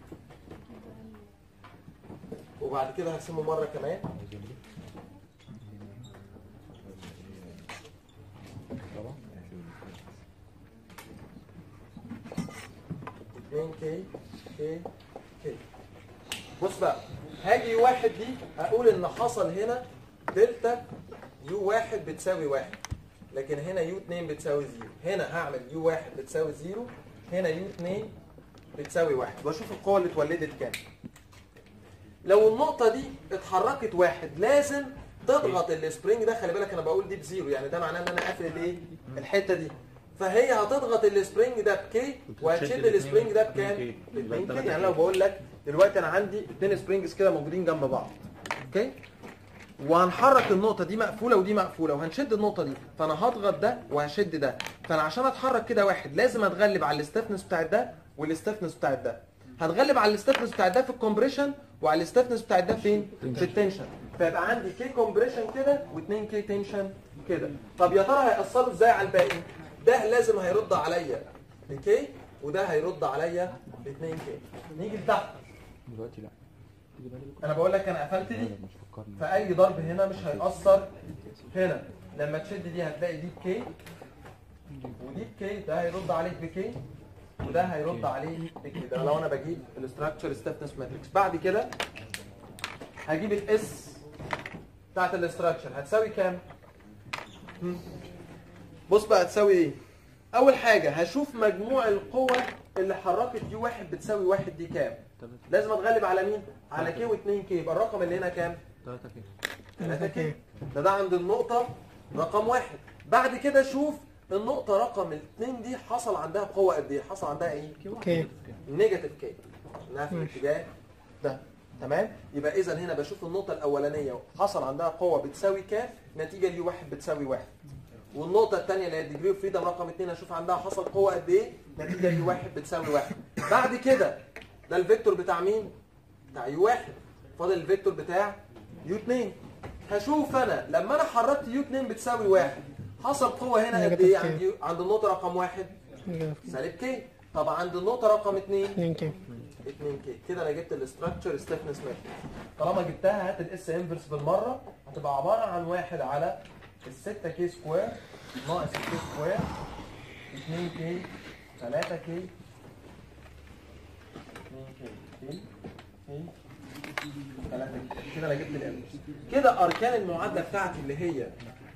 وبعد كده هرسمه مره كمان اتنين كي كي كي بص بقى هاجي يو واحد دي هقول ان حصل هنا دلتا يو واحد بتساوي واحد لكن هنا يو اتنين بتساوي زيرو هنا هعمل يو واحد بتساوي زيرو هنا يو اتنين بتساوي واحد واشوف القوة اللي اتولدت كام لو النقطة دي اتحركت واحد لازم تضغط السبرينج ده خلي بالك انا بقول دي بزيرو يعني ده معناه ان انا قافل الايه الحتة دي فهي هتضغط السبرينج ده بكي وهتشد الاتنين السبرينج ده اتنين بكام؟ كي. باتنين يبقى كي تلاتة يعني لو كي. بقول لك دلوقتي انا عندي اتنين سبرينجز كده موجودين جنب بعض اوكي وهنحرك النقطة دي مقفولة ودي مقفولة وهنشد النقطة دي فأنا هضغط ده وهشد ده فأنا عشان أتحرك كده واحد لازم أتغلب على الاستفنس بتاع ده والاستفنس بتاع ده هتغلب على الاستفنس بتاع ده في الكومبريشن وعلى الاستفنس بتاع ده فين؟ في التنشن فيبقى عندي كي كومبريشن كده و2 كي تنشن كده طب يا ترى هيأثروا ازاي على الباقي؟ ده لازم هيرد عليا بكي وده هيرد عليا ب 2 كي نيجي لتحت دلوقتي لا خدي بالك. انا بقول لك انا قفلت دي لا، مش فكرني فاي ضرب هنا مش هيأثر هنا لما تشد دي هتلاقي دي بكي ودي بكي ده هيرد عليك بكي وده هيرد عليه بكي ده لو انا بجيب الاستراكشر ستيفنس ماتريكس بعد كده هجيب الاس بتاعت الاستراكشر هتساوي كام؟ هم؟ بص بقى هتساوي ايه؟ اول حاجه هشوف مجموع القوى اللي حركت يو واحد بتساوي واحد دي كام؟ لازم اتغلب على مين؟ على كي و2 كي يبقى الرقم اللي هنا كام؟ 3 كده 3 كي ده ده عند النقطة رقم واحد بعد كده شوف النقطة رقم الاثنين دي حصل عندها قوة قد ايه؟ حصل عندها ايه؟ اوكي نيجاتيف كي انها في الاتجاه ده تمام؟ يبقى اذا هنا بشوف النقطة الأولانية حصل عندها قوة بتساوي كام؟ نتيجة ليو واحد بتساوي واحد والنقطة الثانية اللي هي الديجري اوف فريدم رقم اثنين اشوف عندها حصل قوة قد ايه؟ نتيجة ليو واحد بتساوي واحد بعد كده ده الفيكتور بتاع مين؟ بتاع يو واحد فاضل الفيكتور بتاع يو 2 هشوف انا لما انا حركت يو 2 بتساوي واحد حصل قوة هنا قد ايه Negative K. عند يو- عند النقطة رقم واحد سالب كي طب عند النقطة رقم 2 2 كي 2 كي كده انا جبت الاستراكشر ستيفنس ماتريكس طالما جبتها هات الاس انفرس بالمرة هتبقى عبارة عن واحد على الستة كي سكوير ناقص الكي سكوير 2 كي 3 كي 2 كي كي كي 3 كي كده انا جبت الانفرس كده اركان المعادلة بتاعتي اللي هي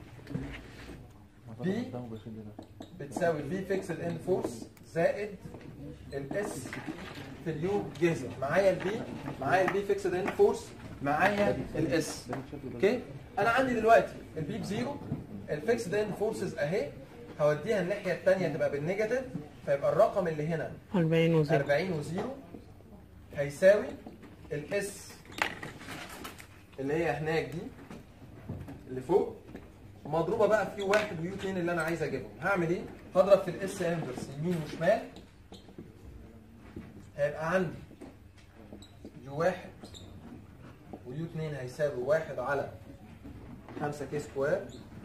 بي بتساوي الفي فيكسد اند فورس زائد الاس في اليو جاهزه معايا البي معايا البي فيكسد اند فورس معايا الاس اوكي انا عندي دلوقتي البي بزيرو الفيكسد اند فورسز اهي هوديها الناحيه الثانيه تبقى بالنيجاتيف فيبقى الرقم اللي هنا 40 وزيرو 40 وزيرو هيساوي الاس اللي هي هناك دي اللي فوق مضروبه بقى في يو واحد ويو 2 اللي انا عايز اجيبهم هعمل ايه؟ هضرب في الاس انفرس يمين وشمال هيبقى عندي يو واحد ويو 2 هيساوي واحد على 5 كي سكوير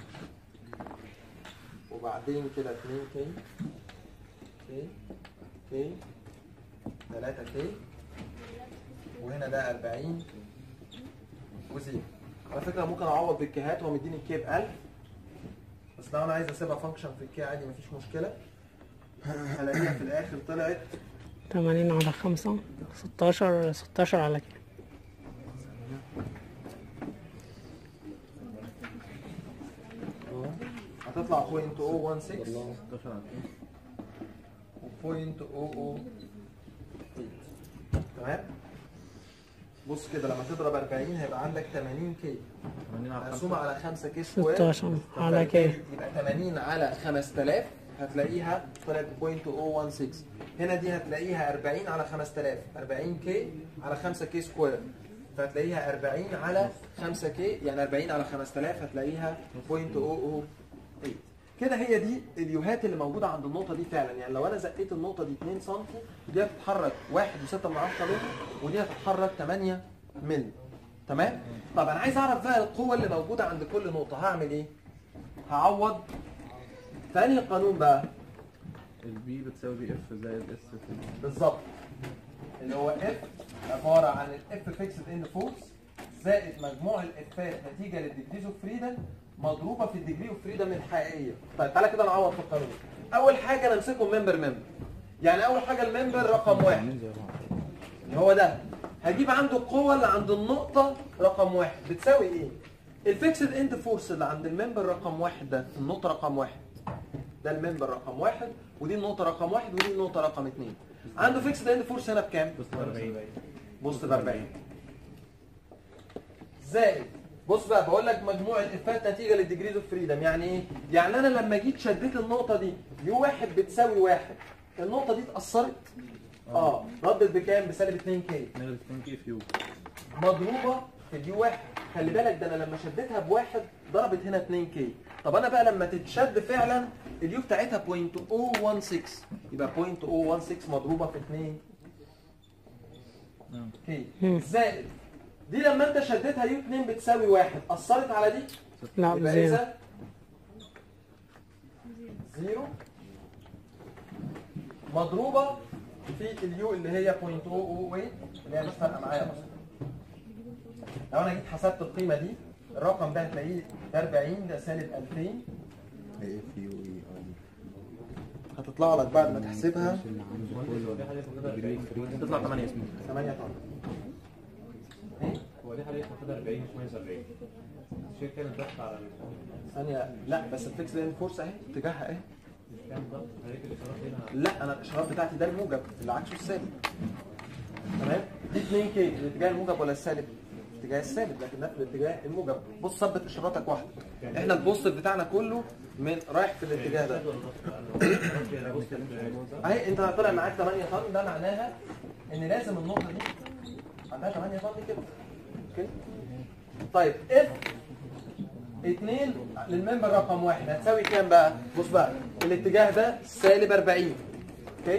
وبعدين كده 2 كي كي كي 3 كي وهنا ده 40 وزيرو على فكره ممكن اعوض بالكيهات هو مديني الكي ب 1000 بس لو انا عايز اسيبها فانكشن في الكي عادي مفيش مشكله هلاقيها في الاخر طلعت 80 على 5 16 16 على كي هتطلع 0.016 16 على و 0.008 تمام بص كده لما تضرب 40 هيبقى عندك 80 كي 80 على مقسومة 5 على 5 كي سكوير 16 على كي يبقى 80 على 5000 هتلاقيها طلعت 0.016 هنا دي هتلاقيها 40 على 5000 40 كي على 5 كي سكوير فهتلاقيها 40 على 5 كي يعني 40 على 5000 هتلاقيها 0.008 كده هي دي اليوهات اللي موجوده عند النقطه دي فعلا يعني لو انا زقيت النقطه دي 2 سم دي هتتحرك 1.6 من 10 مللي ودي هتتحرك 8 مللي تمام طب انا عايز اعرف بقى القوه اللي موجوده عند كل نقطه هعمل ايه هعوض في انهي قانون بقى البي بتساوي بي اف زائد اس في بالظبط اللي هو اف عباره عن الاف فيكسد اند فورس زائد مجموع الافات نتيجه للديجريز اوف فريدم مضروبه في الديجري اوف فريدم الحقيقيه طيب تعالى كده نعوض في القانون اول حاجه نمسكهم ممبر ممبر يعني اول حاجه الممبر رقم واحد اللي هو ده هجيب عنده القوه اللي عند النقطه رقم واحد بتساوي ايه الفيكسد اند فورس اللي عند الممبر رقم واحد ده النقطه رقم واحد ده الممبر رقم واحد ودي النقطه رقم واحد ودي النقطه رقم اثنين عنده فيكسد اند فورس هنا بكام بس 40 بص ب 40 زائد بص بقى بقول لك مجموع الافات نتيجه للديجريز اوف فريدم يعني ايه؟ يعني انا لما جيت شديت النقطه دي يو واحد بتساوي واحد النقطه دي اتاثرت اه ردت بكام؟ بسالب 2 كي نيجاتيف 2 كي في يو مضروبه في اليو واحد خلي بالك ده انا لما شديتها بواحد ضربت هنا 2 كي طب انا بقى لما تتشد فعلا اليو بتاعتها 0.016 يبقى 0.016 مضروبه في 2 نعم كي مم. زائد دي لما انت شديتها يو 2 بتساوي واحد اثرت على دي لا يبقى زيرو اذا زيرو مضروبه في اليو اللي هي 0.008 اللي هي مش فارقه معايا اصلا لو انا جيت حسبت القيمه دي الرقم ده هتلاقيه 40 ده سالب 2000 ايه في يو اي ار هتطلع لك بعد ما تحسبها اللي عنده هو دي حاجه اسمها 40 تطلع 8 8 طن هو دي حاجه اسمها 40 مش 170 الشركه كانت ضغط على ال- ثانيه لا بس الفيكس لين فورس اهي اتجاهها اهي كان ضغط عليك الاشارات هنا لا انا الاشارات بتاعتي ده الموجب اللي عكسه السالب تمام دي 2 كي الاتجاه الموجب ولا السالب الاتجاه السالب لكن ده في الاتجاه الموجب بص ثبت اشاراتك واحده احنا البوستيف بتاعنا كله من رايح في الاتجاه ده اهي انت طلع معاك 8 طن ده معناها ان لازم النقطه دي عندها 8 طن كده اوكي طيب اف 2 للممبر رقم واحد هتساوي كام بقى بص بقى الاتجاه ده سالب 40 اوكي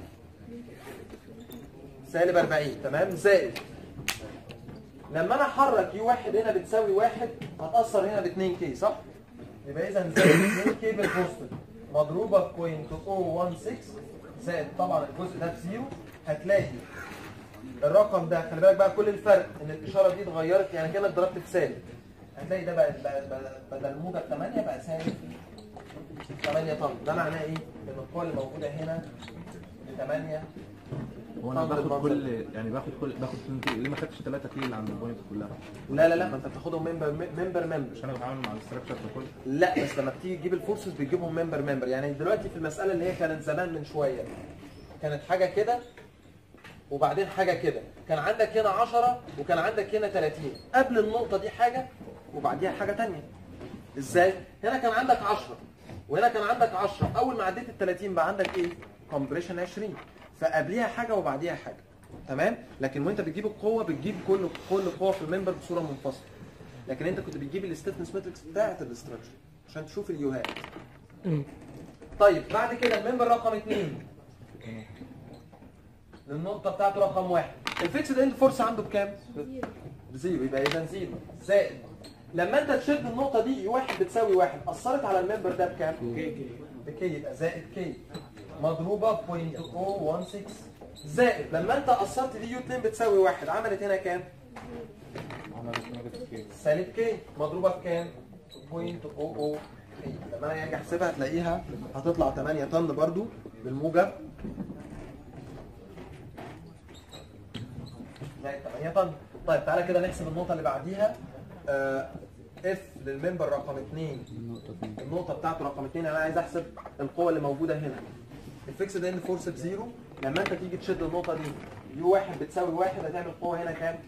سالب 40 تمام زائد لما انا احرك يو واحد هنا بتساوي واحد هتاثر هنا ب 2 كي صح يبقى اذا زائد 2 كي بالبوستيف مضروبه ب 0.016 زائد طبعا الجزء ده بزيرو هتلاقي الرقم ده خلي بالك بقى كل الفرق ان الاشاره دي اتغيرت يعني كانك ضربت في سالب هتلاقي ده بقى بقى- بقى- بدل موجب 8 بقى سالب 8 طن ده معناه ايه؟ ان القوه اللي موجوده هنا ب 8 هو انا طن باخد بالمنظر. كل يعني باخد كل باخد 2 كيلو ليه ما خدتش 3 كيلو اللي عند البوينت كلها لا لا لا ما انت بتاخدهم ممبر ممبر ممبر عشان انا بتعامل مع الاستراكشر ككل لا بس لما بتيجي تجيب الفورسز بتجيبهم ممبر ممبر يعني دلوقتي في المساله اللي هي كانت زمان من شويه كانت حاجه كده وبعدين حاجه كده كان عندك هنا 10 وكان عندك هنا 30 قبل النقطه دي حاجه وبعديها حاجه تانية ازاي هنا كان عندك 10 وهنا كان عندك 10 اول ما عديت ال 30 بقى عندك ايه كومبريشن 20 فقبليها حاجه وبعديها حاجه تمام لكن وانت بتجيب القوه بتجيب كل كل قوه في الممبر بصوره منفصله لكن انت كنت بتجيب الستيفنس ماتريكس بتاعت الاستراكشر عشان تشوف اليوهات مم. طيب بعد كده الممبر رقم اثنين النقطة بتاعته رقم واحد الفيكسد اند فورس عنده بكام؟ بزيرو يبقى اذا زيرو زائد لما انت تشد النقطة دي واحد بتساوي واحد أثرت على الممبر ده بكام؟ بكي يبقى زائد كي مضروبة ب 0.016 زائد لما انت أثرت دي يو 2 بتساوي واحد عملت هنا كام؟ عملت نيجاتيف كيلو سالب كي مضروبة بكام؟ 0.00 لما انا اجي احسبها هتلاقيها هتطلع 8 طن برضو بالموجب زائد 8 طن طيب تعالى كده نحسب النقطة اللي بعديها اف للممبر رقم 2 النقطة دي النقطة بتاعته رقم 2 انا عايز احسب القوة اللي موجودة هنا الفيكسد اند فورس بزيرو لما انت تيجي تشد النقطة دي يو واحد بتساوي واحد هتعمل قوة هنا كام؟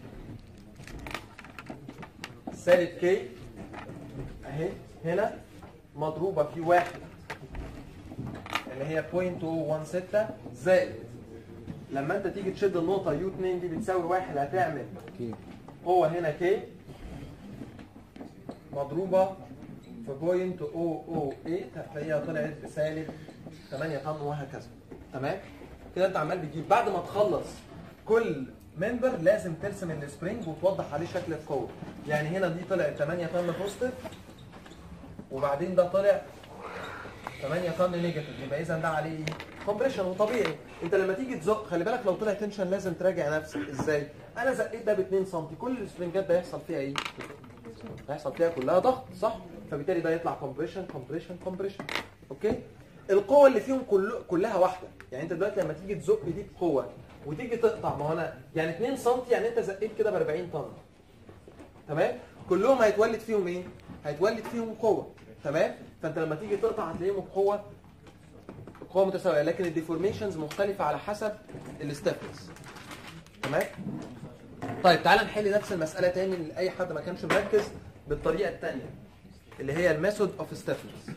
سالب كي اهي هنا مضروبة في واحد اللي هي 0.016 زائد لما انت تيجي تشد النقطة يو 2 دي بتساوي واحد هتعمل كي قوة هنا كي مضروبة في بوينت او او 8 هتلاقيها طلعت بسالب 8 طن وهكذا تمام كده انت عمال بتجيب بعد ما تخلص كل ممبر لازم ترسم السبرينج وتوضح عليه شكل القوه يعني هنا دي طلعت 8 طن بوزيتيف وبعدين ده طلع 8 طن نيجاتيف يبقى اذا ده عليه ايه كومبريشن وطبيعي انت لما تيجي تزق خلي بالك لو طلع تنشن لازم تراجع نفسك ازاي انا زقيت ده ب 2 سم كل السبرنجات ده يحصل فيها ايه هيحصل فيها كلها ضغط صح فبالتالي ده يطلع كومبريشن كومبريشن كومبريشن اوكي القوه اللي فيهم كل كلها واحده يعني انت دلوقتي لما تيجي تزق دي بقوه وتيجي تقطع ما هو انا يعني 2 سم يعني انت زقيت كده ب 40 طن تمام كلهم هيتولد فيهم ايه هيتولد فيهم قوه تمام فانت لما تيجي تقطع هتلاقيهم بقوه قوه متساويه لكن الديفورميشنز مختلفه على حسب الاستفنس تمام طيب تعالى نحل نفس المساله تاني لاي حد ما كانش مركز بالطريقه الثانيه اللي هي الميثود اوف ستيفنس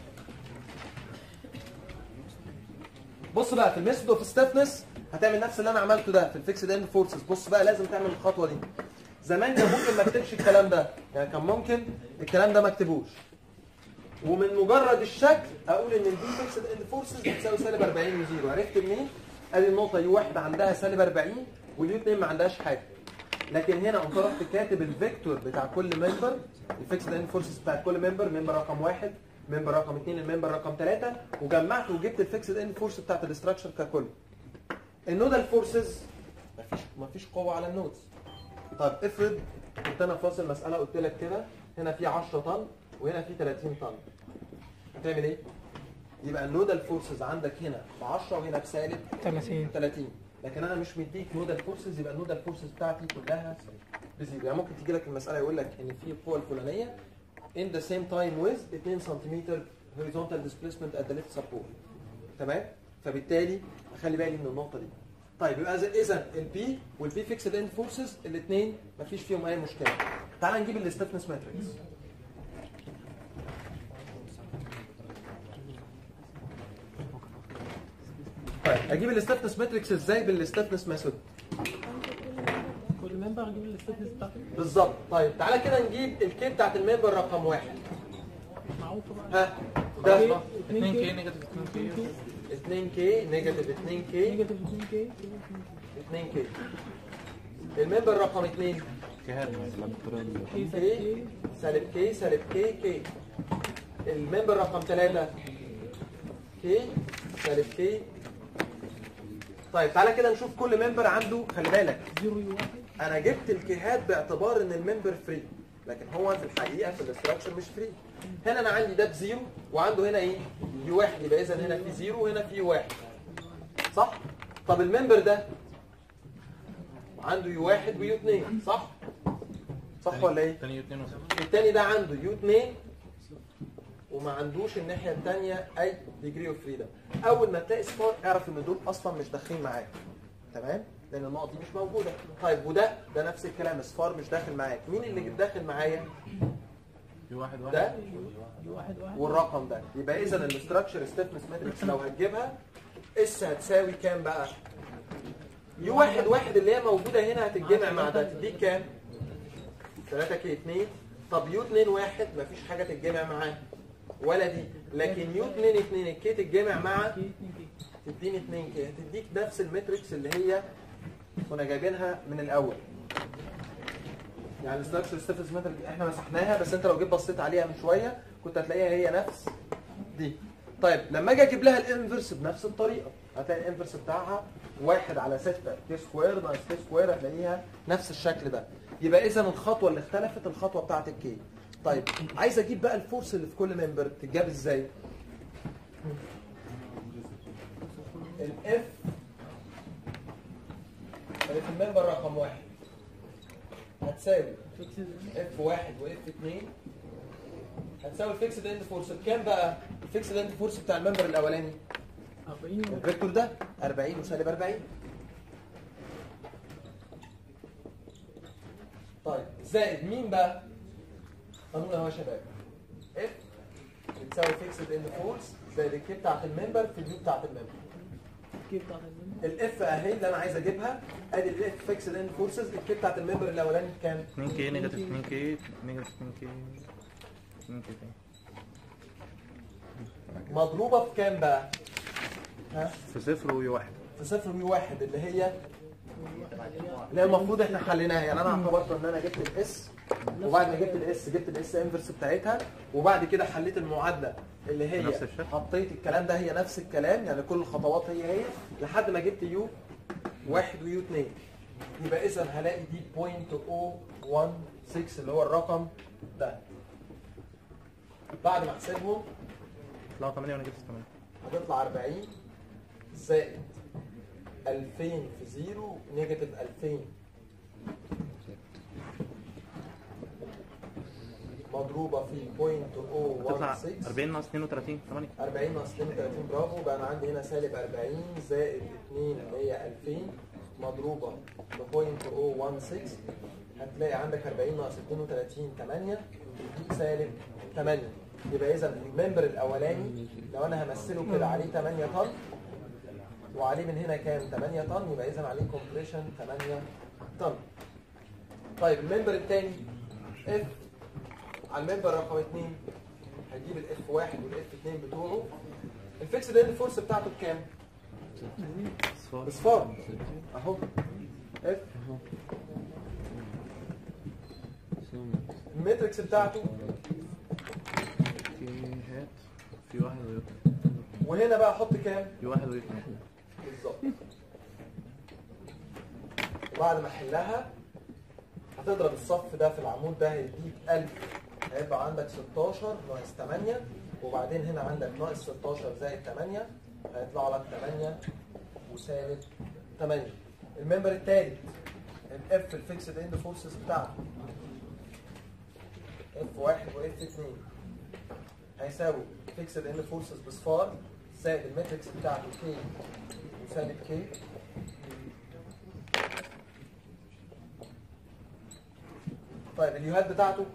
بص بقى في الميثود اوف ستيفنس هتعمل نفس اللي انا عملته ده في الفيكسد اند فورسز بص بقى لازم تعمل الخطوه دي زمان كان ممكن ما اكتبش الكلام ده يعني كان ممكن الكلام ده ما اكتبوش ومن مجرد الشكل اقول ان البي فيكسد اند فورسز بتساوي سالب 40 وزيرو عرفت منين؟ ادي النقطه يو واحده عندها سالب 40 واليو 2 ما عندهاش حاجه لكن هنا قمت رحت كاتب الفيكتور بتاع كل ممبر الفيكسد اند فورسز بتاع كل ممبر ممبر رقم واحد ممبر رقم 2 الممبر رقم 3 وجمعت وجبت الفيكسد اند فورس بتاعت الاستراكشر ككل النودال فورسز مفيش مفيش قوه على النودز طب افرض كنت انا فاصل مساله قلت لك كده هنا في 10 طن وهنا في 30 طن هتعمل ايه؟ يبقى النودال فورسز عندك هنا ب 10 وهنا بسالب 30 30 لكن انا مش مديك نودال فورسز يبقى النودال فورسز بتاعتي كلها بزيرو يعني ممكن تيجي لك المساله يقول لك ان في القوه الفلانيه in the same time with 2 سم horizontal displacement at the left support تمام فبالتالي اخلي بالي من النقطه دي طيب يبقى اذا اذا البي والبي فيكسد اند فورسز الاثنين مفيش فيهم اي مشكله تعال نجيب الاستفنس ماتريكس طيب اجيب الاستفنس ماتريكس ازاي بالاستفنس ميثود كل ممبر اجيب الاستاتس بتاعته بالظبط طيب تعالى كده نجيب الكي بتاعت الممبر رقم واحد معروفه بقى ها ده 2 كي نيجاتيف 2 كي 2 كي نيجاتيف 2 كي نيجاتيف 2 كي 2 كي الممبر رقم 2 كهاد لا بالطريقه دي كي كي سالب كي سالب كي كي الممبر رقم 3 كي سالب كي طيب تعالى كده نشوف كل ممبر عنده خلي بالك 0 يو 1 انا جبت الكيهات باعتبار ان الممبر فري لكن هو في الحقيقه في الاستراكشر مش فري هنا انا عندي ده بزيرو وعنده هنا ايه يو واحد يبقى اذا هنا في زيرو وهنا في يو واحد صح طب الممبر ده عنده يو واحد ويو اتنين صح صح ولا ايه تاني 2 وصفر التاني ده عنده يو 2 وما عندوش الناحيه الثانيه اي ديجري اوف فريدم اول ما تلاقي صفار اعرف ان دول اصلا مش داخلين معاك تمام لان النقط دي مش موجوده طيب وده ده نفس الكلام صفار مش داخل معاك مين اللي داخل معايا في واحد واحد ده يو 1 1 والرقم ده يبقى اذا الاستراكشر ستيفنس ماتريكس لو هتجيبها اس هتساوي كام بقى يو واحد واحد اللي هي موجوده هنا هتتجمع مع ده تديك كام 3 كي 2 طب يو 2 واحد مفيش حاجه تتجمع معاه ولا دي لكن يو 2 2 الكي تتجمع مع كي 2 كي تديني 2 كي هتديك نفس الماتريكس اللي هي كنا جايبينها من الاول يعني الاستراكشر ستيفنس ماتريكس احنا مسحناها بس انت لو جيت بصيت عليها من شويه كنت هتلاقيها هي نفس دي طيب لما اجي اجيب لها الانفرس بنفس الطريقه هتلاقي الانفرس بتاعها 1 على 6 كي سكوير ناقص كي سكوير هتلاقيها نفس الشكل ده يبقى اذا الخطوه اللي اختلفت الخطوه بتاعت الكي طيب عايز اجيب بقى الفورس اللي في كل ممبر تتجاب ازاي الاف اللي في الممبر رقم واحد هتساوي اف واحد واف اتنين هتساوي الفيكسد اند فورس بكام بقى؟ الفيكسد اند فورس بتاع الممبر الاولاني 40 الفيكتور ده 40 وسالب 40 طيب زائد مين بقى؟ قانون اهو يا شباب اف بتساوي فيكسد اند فورس زائد الكي بتاعت الممبر في اليو بتاعت الممبر كي بتاعت الممبر الاف اهي اللي انا عايز اجيبها ادي الاف فيكسد اند فورسز الكي بتاعت الممبر الاولاني بكام؟ 2 كي نيجاتيف 2 كي نيجاتيف 2 كي 2 كي تاني. مضروبه في كام بقى؟ ها؟ في صفر وي واحد في صفر وي واحد اللي هي اللي هي المفروض احنا حليناها يعني انا اعتبرت ان انا جبت الاس وبعد ما جبت الاس جبت الاس انفرس بتاعتها وبعد كده حليت المعادله اللي هي نفس الشكل؟ حطيت الكلام ده هي نفس الكلام يعني كل الخطوات هي هي لحد ما جبت يو واحد ويو اتنين يبقى اذا هلاقي دي 0.016 اللي هو الرقم ده بعد ما احسبهم طلعوا 8 ونيجاتيف 8 هتطلع 40 زائد 2000 في زيرو نيجاتيف 2000 مضروبة في تطلع 0.016 40 ناقص 32 8 40 ناقص 32 برافو بقى انا عندي هنا سالب 40 زائد 2 اللي هي 2000 مضروبة ب 0.016 هتلاقي عندك 40 ناقص 32 8 يديك سالب 8 يبقى اذا الممبر الاولاني لو انا همثله كده عليه 8 طن وعليه من هنا كام 8 طن يبقى اذا عليه كومبريشن 8 طن طيب الممبر الثاني اف على الممبر رقم 2 هجيب الاف 1 والاف 2 بتوعه الفيكسد اند فورس بتاعته بكام؟ صفار اصفار اهو اف الماتريكس بتاعته كي هات في واحد ويو وهنا بقى احط كام في واحد ويو اتنين بالظبط وبعد ما احلها هتضرب الصف ده في العمود ده هيديك 1000 هيبقى عندك 16 ناقص 8 وبعدين هنا عندك ناقص 16 زائد 8 هيطلع لك 8 وسالب 8 الممبر الثالث الاف الفيكسد اند فورسز بتاعته اف 1 واف 2 هيساوي فيكسد اند فورسز بصفار زائد الماتريكس بتاعته كي وسالب كي طيب اليوهات بتاعته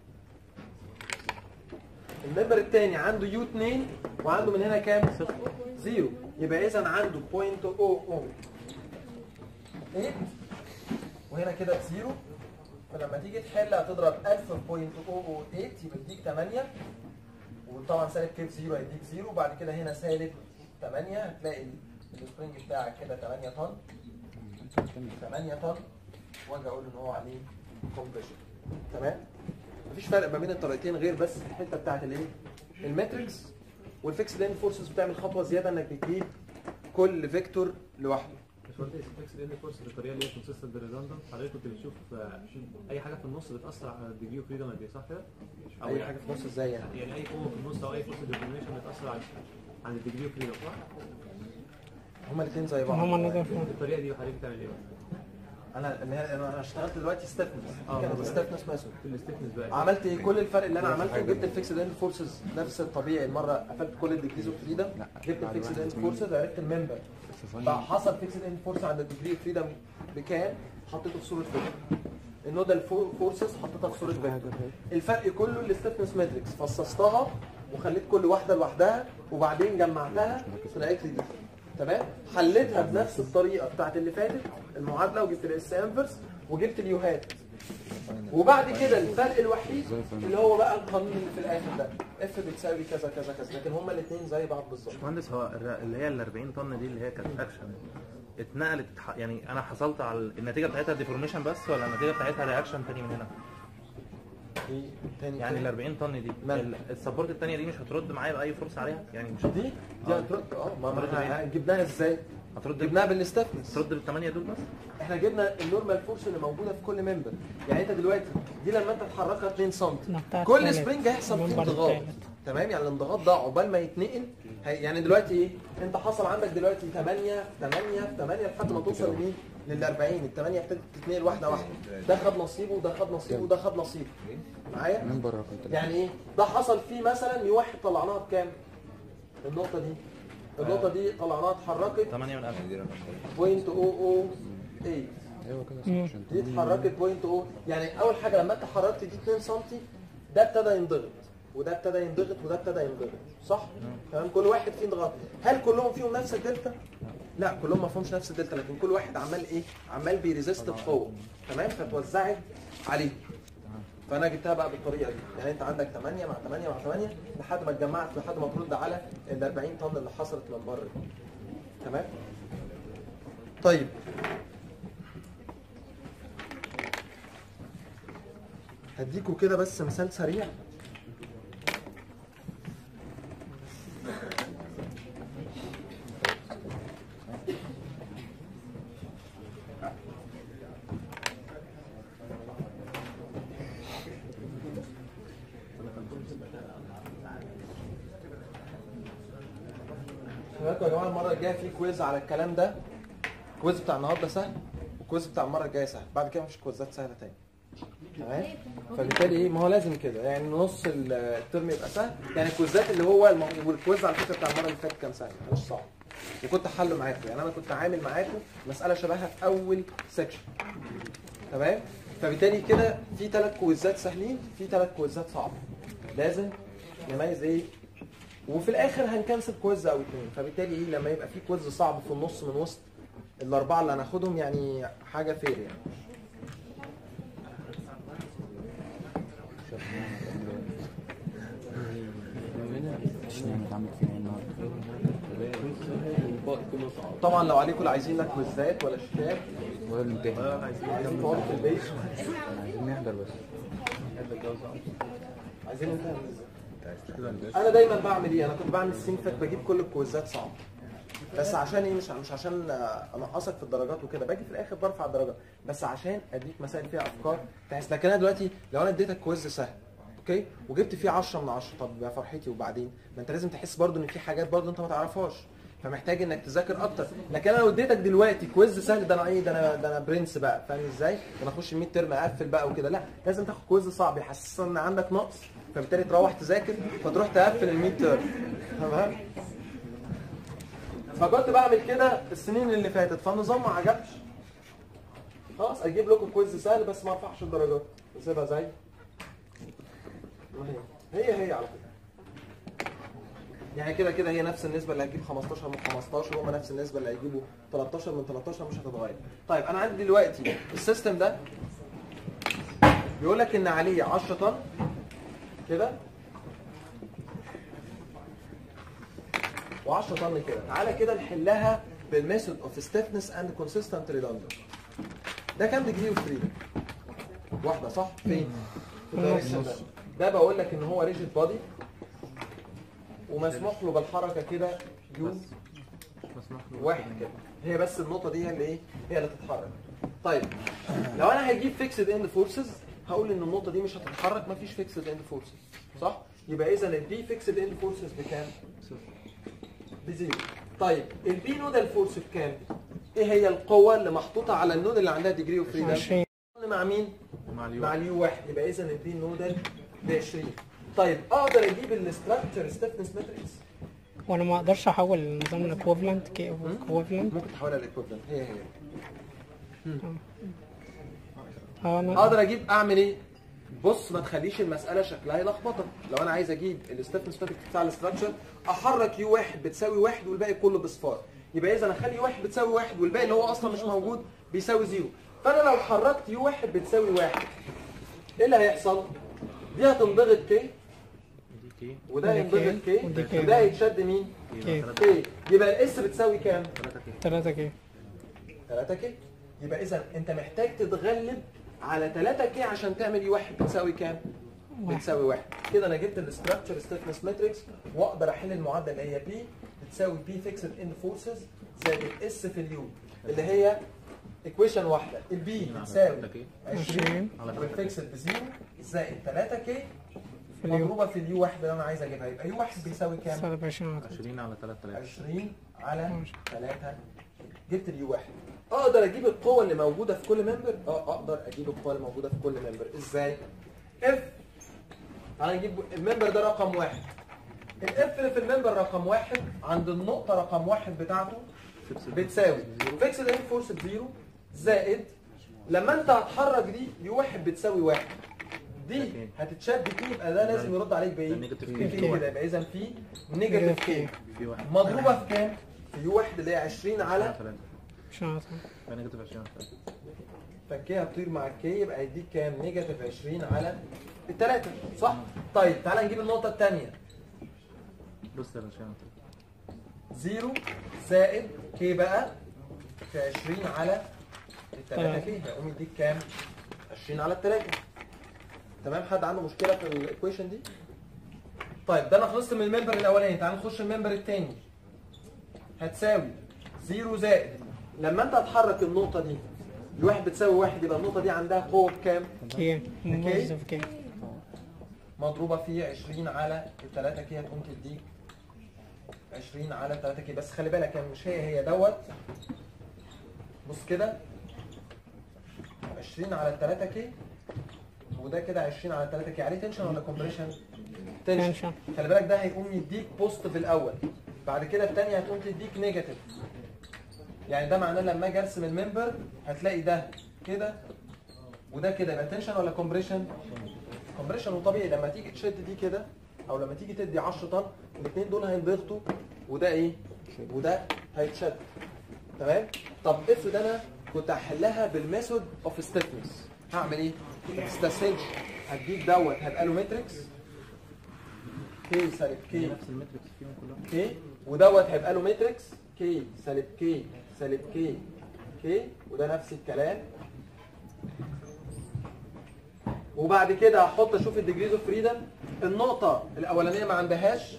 الممبر الثاني عنده يو 2 وعنده من هنا كام؟ زيرو يبقى اذا عنده 0.00 وهنا كده بزيرو فلما تيجي تحل هتضرب 1000 في 0.008 يبقى يديك 8 وطبعا سالب كيف زيرو هيديك زيرو وبعد كده هنا سالب 8 هتلاقي السبرينج بتاعك كده 8 طن 8 طن واجي اقول ان هو عليه كومبريشن تمام مفيش فرق ما بين الطريقتين غير بس الحته بتاعت الايه الماتريكس والفيكس لاين فورسز بتعمل خطوه زياده انك بتجيب كل فيكتور لوحده مش قلت فيكس لان كورس بالطريقه اللي هي كونسيستنت ريدندنت حضرتك كنت بتشوف آه، اي حاجه في النص بتاثر على الديجري اوف فريدم قد ايه صح كده؟ او اي حاجه في النص ازاي يعني يعني اي قوه في النص او اي فورس ديفورميشن بتاثر على عن الديجري اوف فريدم صح؟ هما الاثنين زي بعض هما الاتنين في- بالطريقه دي حضرتك بتعمل ايه بقى؟ انا انا انا اشتغلت دلوقتي ستيفنس آه. كانت ستيفنس ماسون في الاستيفنس بقى عملت ايه كل الفرق اللي انا عملته جبت الفيكس اند فورسز نفس الطبيعي المره قفلت كل الديجريز اوف فريدم جبت الفيكس اند فورسز عرفت الممبر بقى حصل فيكس اند فورس عند الديجري اوف فريدم بكام حطيته في صوره فيكتور النودال فورسز حطيتها في صوره فيكتور الفرق كله الاستيفنس ماتريكس فصصتها وخليت كل واحده لوحدها وبعدين جمعتها طلعت لي دي تمام حليتها بنفس الطريقه بتاعت اللي فاتت المعادله وجبت الاس انفرس وجبت اليوهات وبعد كده الفرق الوحيد اللي هو بقى القانون اللي في الاخر ده اف بتساوي كذا كذا كذا لكن هما الاثنين زي بعض بالظبط باشمهندس هو الر- اللي هي ال 40 طن دي اللي هي كانت اكشن اتنقلت ح- يعني انا حصلت على ال- النتيجه بتاعتها ديفورميشن بس ولا النتيجه بتاعتها رياكشن تاني من هنا؟ دي تاني يعني ال تاني. 40 طن دي مال. ال- السبورت الثانيه دي مش هترد معايا باي فرصه عليها يعني مش دي دي آه. هترد اه ما ما هترد احنا بإيه؟ جبناها ازاي؟ هترد جبناها بالاستفنس ترد بالثمانيه دول بس احنا جبنا النورمال فورس اللي موجوده في كل ممبر يعني انت دلوقتي دي لما انت تحركها 2 سم بتاعت كل التالت. سبرينج هيحصل فيه المنبر انضغاط التالت. تمام يعني الانضغاط ده عقبال ما يتنقل هي يعني دلوقتي ايه انت حصل عندك دلوقتي 8 في 8 في 8 لحد ما توصل لمين لل 40 ال 8 ابتدت تتنقل واحده واحده ده خد نصيبه وده خد نصيبه وده خد نصيبه معايا من بره رقم ثلاثة يعني ايه ده حصل فيه مثلا يوحد طلعناها بكام النقطه دي النقطه دي طلعناها اتحركت 8 من 1000 دي رقم ثلاثة 0.008 ايوه كده مم. عشان دي اتحركت بوينت او يعني اول حاجه لما انت حركت دي 2 سم ده ابتدى ينضغط وده ابتدى ينضغط وده ابتدى ينضغط صح تمام كل واحد فيه انضغاط هل كلهم فيهم نفس الدلتا لا كلهم ما فيهمش نفس الدلتا لكن كل واحد عمال ايه عمال بيريزيست بقوه تمام فتوزعت عليه فانا جبتها بقى بالطريقه دي يعني انت عندك 8 مع 8 مع 8 لحد ما اتجمعت لحد ما ترد على ال 40 طن اللي حصلت من بره دي. تمام طيب هديكوا كده بس مثال سريع خلي بالكم يا جماعه المره الجايه في كويز على الكلام ده الكويز بتاع النهارده سهل والكويز بتاع المره الجايه سهل بعد كده مفيش كويزات سهله تاني تمام فبالتالي ايه ما هو لازم كده يعني نص الترم يبقى سهل يعني الكويزات اللي هو الم... والكويز على فكره بتاع المره اللي فاتت كان سهل مش صعب وكنت حله معاكم يعني انا كنت عامل معاكم مساله شبهها في اول سيكشن تمام فبالتالي كده في ثلاث كويزات سهلين في ثلاث كويزات صعبه لازم نميز ايه وفي الاخر هنكنسل كويز او اتنين فبالتالي ايه لما يبقى في كويز صعب في النص من وسط الاربعه اللي هناخدهم يعني حاجه فير يعني اشمعنى اتعمل فينا ايه النهارده طبعا لو عليكم اللي عايزين لك كويزات ولا شتات ولا ننتهي عايزين تقعدوا في البيت احنا عايزين نحضر بس عايزين انت انا دايما بعمل ايه انا كنت بعمل السين فات بجيب كل الكويزات صعبه بس عشان ايه مش مش عشان آه، انقصك في الدرجات وكده باجي في الاخر برفع الدرجات بس عشان اديك مسائل فيها افكار بحيث لكن انا دلوقتي لو انا اديتك كويز سهل اوكي وجبت فيه 10 من 10 طب يا فرحتي وبعدين ما انت لازم تحس برضو ان في حاجات برضو انت ما تعرفهاش فمحتاج انك تذاكر اكتر لكن انا لو اديتك دلوقتي كويز سهل ده انا ايه ده انا ده انا برنس بقى فاهم ازاي؟ ده انا اخش الميد ترم اقفل بقى وكده لا لازم تاخد كويز صعب يحسسك ان عندك نقص فبالتالي تروح تذاكر فتروح تقفل الميد ترم تمام؟ فكنت بعمل كده السنين اللي فاتت فالنظام ما عجبش خلاص اجيب لكم كويز سهل بس ما ارفعش الدرجات اسيبها زي ما هي هي هي على فكره يعني كده كده هي نفس النسبه اللي هتجيب 15 من 15 هم نفس النسبه اللي هيجيبوا 13 من 13 مش هتتغير طيب انا عندي دلوقتي السيستم ده بيقول لك ان عليه 10 طن كده و10 طن كده تعالى كده نحلها بالميثود اوف ستيفنس اند كونسيستنت ريدندنت ده كام ديجري اوف فريدم واحده صح فين في الدايركشن ده ده بقول لك ان هو ريجيد بادي ومسموح له بالحركه كده يو مسموح له واحد كده هي بس النقطه دي هي اللي ايه هي اللي تتحرك طيب لو انا هجيب فيكسد اند فورسز هقول ان النقطه دي مش هتتحرك مفيش فيكسد اند فورسز صح يبقى اذا البي فيكسد اند فورسز بكام بزيرو طيب البي نودال فورس بكام ايه هي القوه اللي محطوطه على النود اللي عندها ديجري اوف فريدم 20 مع مين مع اليو مع اليو واحد يبقى اذا البي نودال ب 20 طيب اقدر اجيب الاستراكشر ستيفنس ماتريكس وانا ما اقدرش احول النظام الاكوفلنت كي اكوفلنت ممكن تحولها لايكوفلنت هي هي انا اقدر اجيب اعمل ايه بص ما تخليش المساله شكلها يلخبطك لو انا عايز اجيب الستيفنس ماتريكس بتاع الاستراكشر احرك يو واحد بتساوي واحد والباقي كله بصفار يبقى اذا اخلي واحد بتساوي واحد والباقي اللي هو اصلا مش موجود بيساوي زيرو فانا لو حركت يو واحد بتساوي واحد ايه اللي هيحصل دي هتنضغط كي دي كي وده ودي ينضغط كي، كي ودي كي. وده هيتشد مين كي كي يبقى الاس بتساوي كام 3 كي 3 كي يبقى اذا انت محتاج تتغلب على 3 كي عشان تعمل يو واحد بتساوي كام واحد. بتساوي واحد كده انا جبت الاستراكشر ستيفنس ماتريكس واقدر احل المعادله اللي هي بي بتساوي بي فيكسد ان فورسز زائد الاس في اليو اللي هي ايكويشن واحده البي بتساوي 20 20 والفيكسد بزيرو زائد 3 كي في اليوم مضروبه في اليو واحد اللي انا عايز اجيبها يبقى يو واحد بيساوي كام؟ سالب 20 20 على 3000 20 على 3 جبت اليو واحد اقدر اجيب القوه اللي موجوده في كل ممبر اه اقدر اجيب القوه اللي موجوده في كل ممبر ازاي اف تعالى نجيب الممبر ده رقم واحد الاف اللي في الممبر رقم واحد عند النقطه رقم واحد بتاعته بتساوي فيكسد ان فورس بزيرو زائد لما انت هتحرك دي يو واحد بتساوي واحد دي هتتشد كي يبقى ده لازم يرد عليك بايه؟ نيجاتيف في كي. كي كده يبقى اذا في نيجاتيف كي في واحد مضروبه في كام؟ في يو واحد اللي هي 20 على 3 عشان يبقى نيجاتيف 20 على 3 فالكي هتطير مع الكي يبقى يديك كام؟ نيجاتيف 20 على الثلاثة صح؟ طيب تعالى نجيب النقطة الثانية بص يا باشا زيرو زائد كي بقى في 20 على الثلاثة كي هيقوم يديك كام؟ 20 على الثلاثة تمام حد عنده مشكلة في الايكويشن دي؟ طيب ده انا خلصت من الممبر الاولاني تعال نخش الممبر الثاني هتساوي زيرو زائد لما انت هتحرك النقطة دي الواحد بتساوي واحد يبقى النقطة دي عندها قوة بكام؟ كي موظف كي مضروبة في 20 على التلاتة كي هتقوم تديك 20 على 3 كي بس خلي بالك يعني مش هي هي دوت بص كده 20 على 3 كي وده كده 20 على 3 كي عليه تنشن ولا كومبريشن؟ تنشن تنشن خلي بالك ده هيقوم يديك بوزيتيف الاول بعد كده الثانيه هتقوم تديك نيجاتيف يعني ده معناه لما اجي ارسم الممبر هتلاقي ده كده وده كده يبقى تنشن ولا كومبريشن كومبريشن وطبيعي لما تيجي تشد دي كده او لما تيجي تدي 10 طن الاثنين دول هينضغطوا وده ايه وده هيتشد تمام طب افرض انا كنت هحلها بالميثود اوف ستيفنس هعمل ايه ما تستسهلش هتجيب دوت هيبقى له ماتريكس كي سالب كي نفس المتركس فيهم كلهم كي ودوت هيبقى له ماتريكس كي سالب كي سالب كي كي وده نفس الكلام وبعد كده هحط اشوف الديجريز اوف فريدم النقطة الأولانية ما عندهاش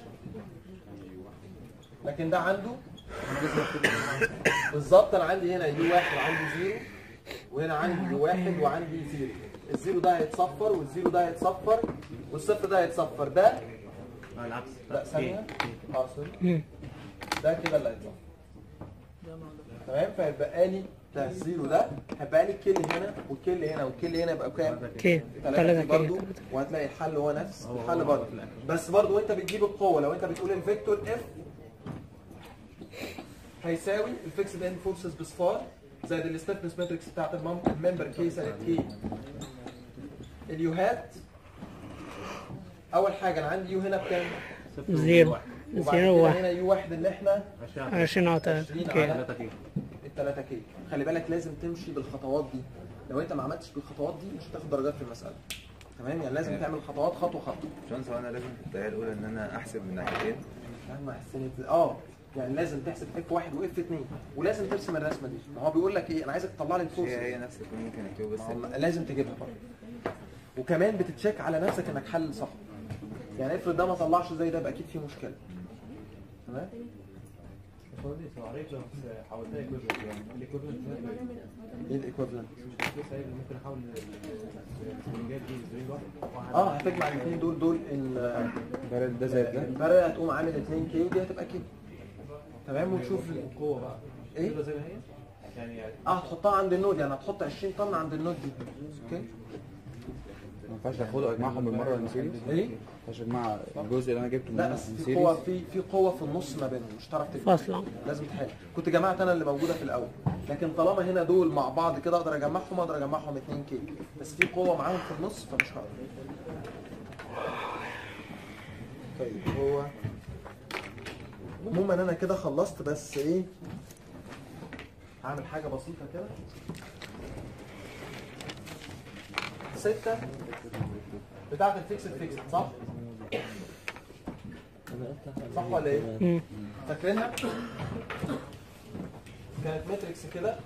لكن ده عنده بالظبط أنا عندي هنا يو واحد وعندي زيرو وهنا عندي يو واحد وعندي زيرو الزيرو ده هيتصفر والزيرو ده هيتصفر والصفر ده هيتصفر ده اه العكس لا ثانية اه سوري مم. ده كده اللي هيتصفر ده مع ده تمام فهيبقى لي ده الزيرو ده هيبقى لي الكل هنا والكل هنا والكل هنا يبقى بكام؟ كي ثلاثة ثلاثة كي كي برضه ثلاثة. وهتلاقي الحل هو نفس هو- الحل هو برضه في الآخر. بس برضه وانت بتجيب القوه لو انت بتقول الفيكتور اف هيساوي الفيكسد اند فورسز بصفار زائد الستيفنس ماتريكس بتاعت المم- الممبر كي سالب كي اليوهات اول حاجه انا عندي يو هنا بكام؟ زيرو وبعد زيرو كده واحد هنا يو واحد اللي احنا عشان عشرين أو 20 تلاتة على كي ثلاثة كيلو الثلاثة كي خلي بالك لازم تمشي بالخطوات دي لو انت ما عملتش بالخطوات دي مش هتاخد درجات في المساله تمام يعني لازم تعمل خطوات خطوه خطوه شانس انا لازم في الدقيقه الاولى ان انا احسب من ناحيتين فاهم حسين ازاي؟ اه يعني لازم تحسب اف واحد واف اثنين ولازم ترسم الرسمه دي ما هو بيقول لك ايه انا عايزك تطلع لي الفورس هي هي نفس اللي ممكن اكتبه بس ما هو لازم تجيبها برضه وكمان بتتشيك على نفسك انك حل صح يعني افرض ده ما طلعش زي ده يبقى اكيد في مشكله تمام دي سعرية بس حولتها ايكوفلنت يعني الايكوفلنت ايه الايكوفلنت مش لسه قايل ممكن احول السبرنجات دي لسبرنج واحد اه هتجمع الاثنين دول دول ال ده ده زي ده الفرق هتقوم عامل 2 كي ودي هتبقى كده تمام وتشوف القوة بقى ايه؟ تفضل زي ما هي يعني اه هتحطها عند النود يعني هتحط 20 طن عند النود دي اوكي ما ينفعش اخده اجمعهم بالمره ونسيبه ايه ما ينفعش اجمع الجزء اللي انا جبته لا من بس في السيريز. قوه في في قوه في النص ما بينهم مش هتعرف تجمع فاصلة لازم تحل كنت جمعت انا اللي موجوده في الاول لكن طالما هنا دول مع بعض كده اقدر اجمعهم اقدر اجمعهم 2 كي بس في قوه معاهم في النص فمش هقدر طيب هو عموما انا كده خلصت بس ايه هعمل حاجه بسيطه كده ستة بتاعت الفيكسد فيكسد صح؟ صح ولا ايه؟ مم. فاكرينها؟ كانت ماتريكس كده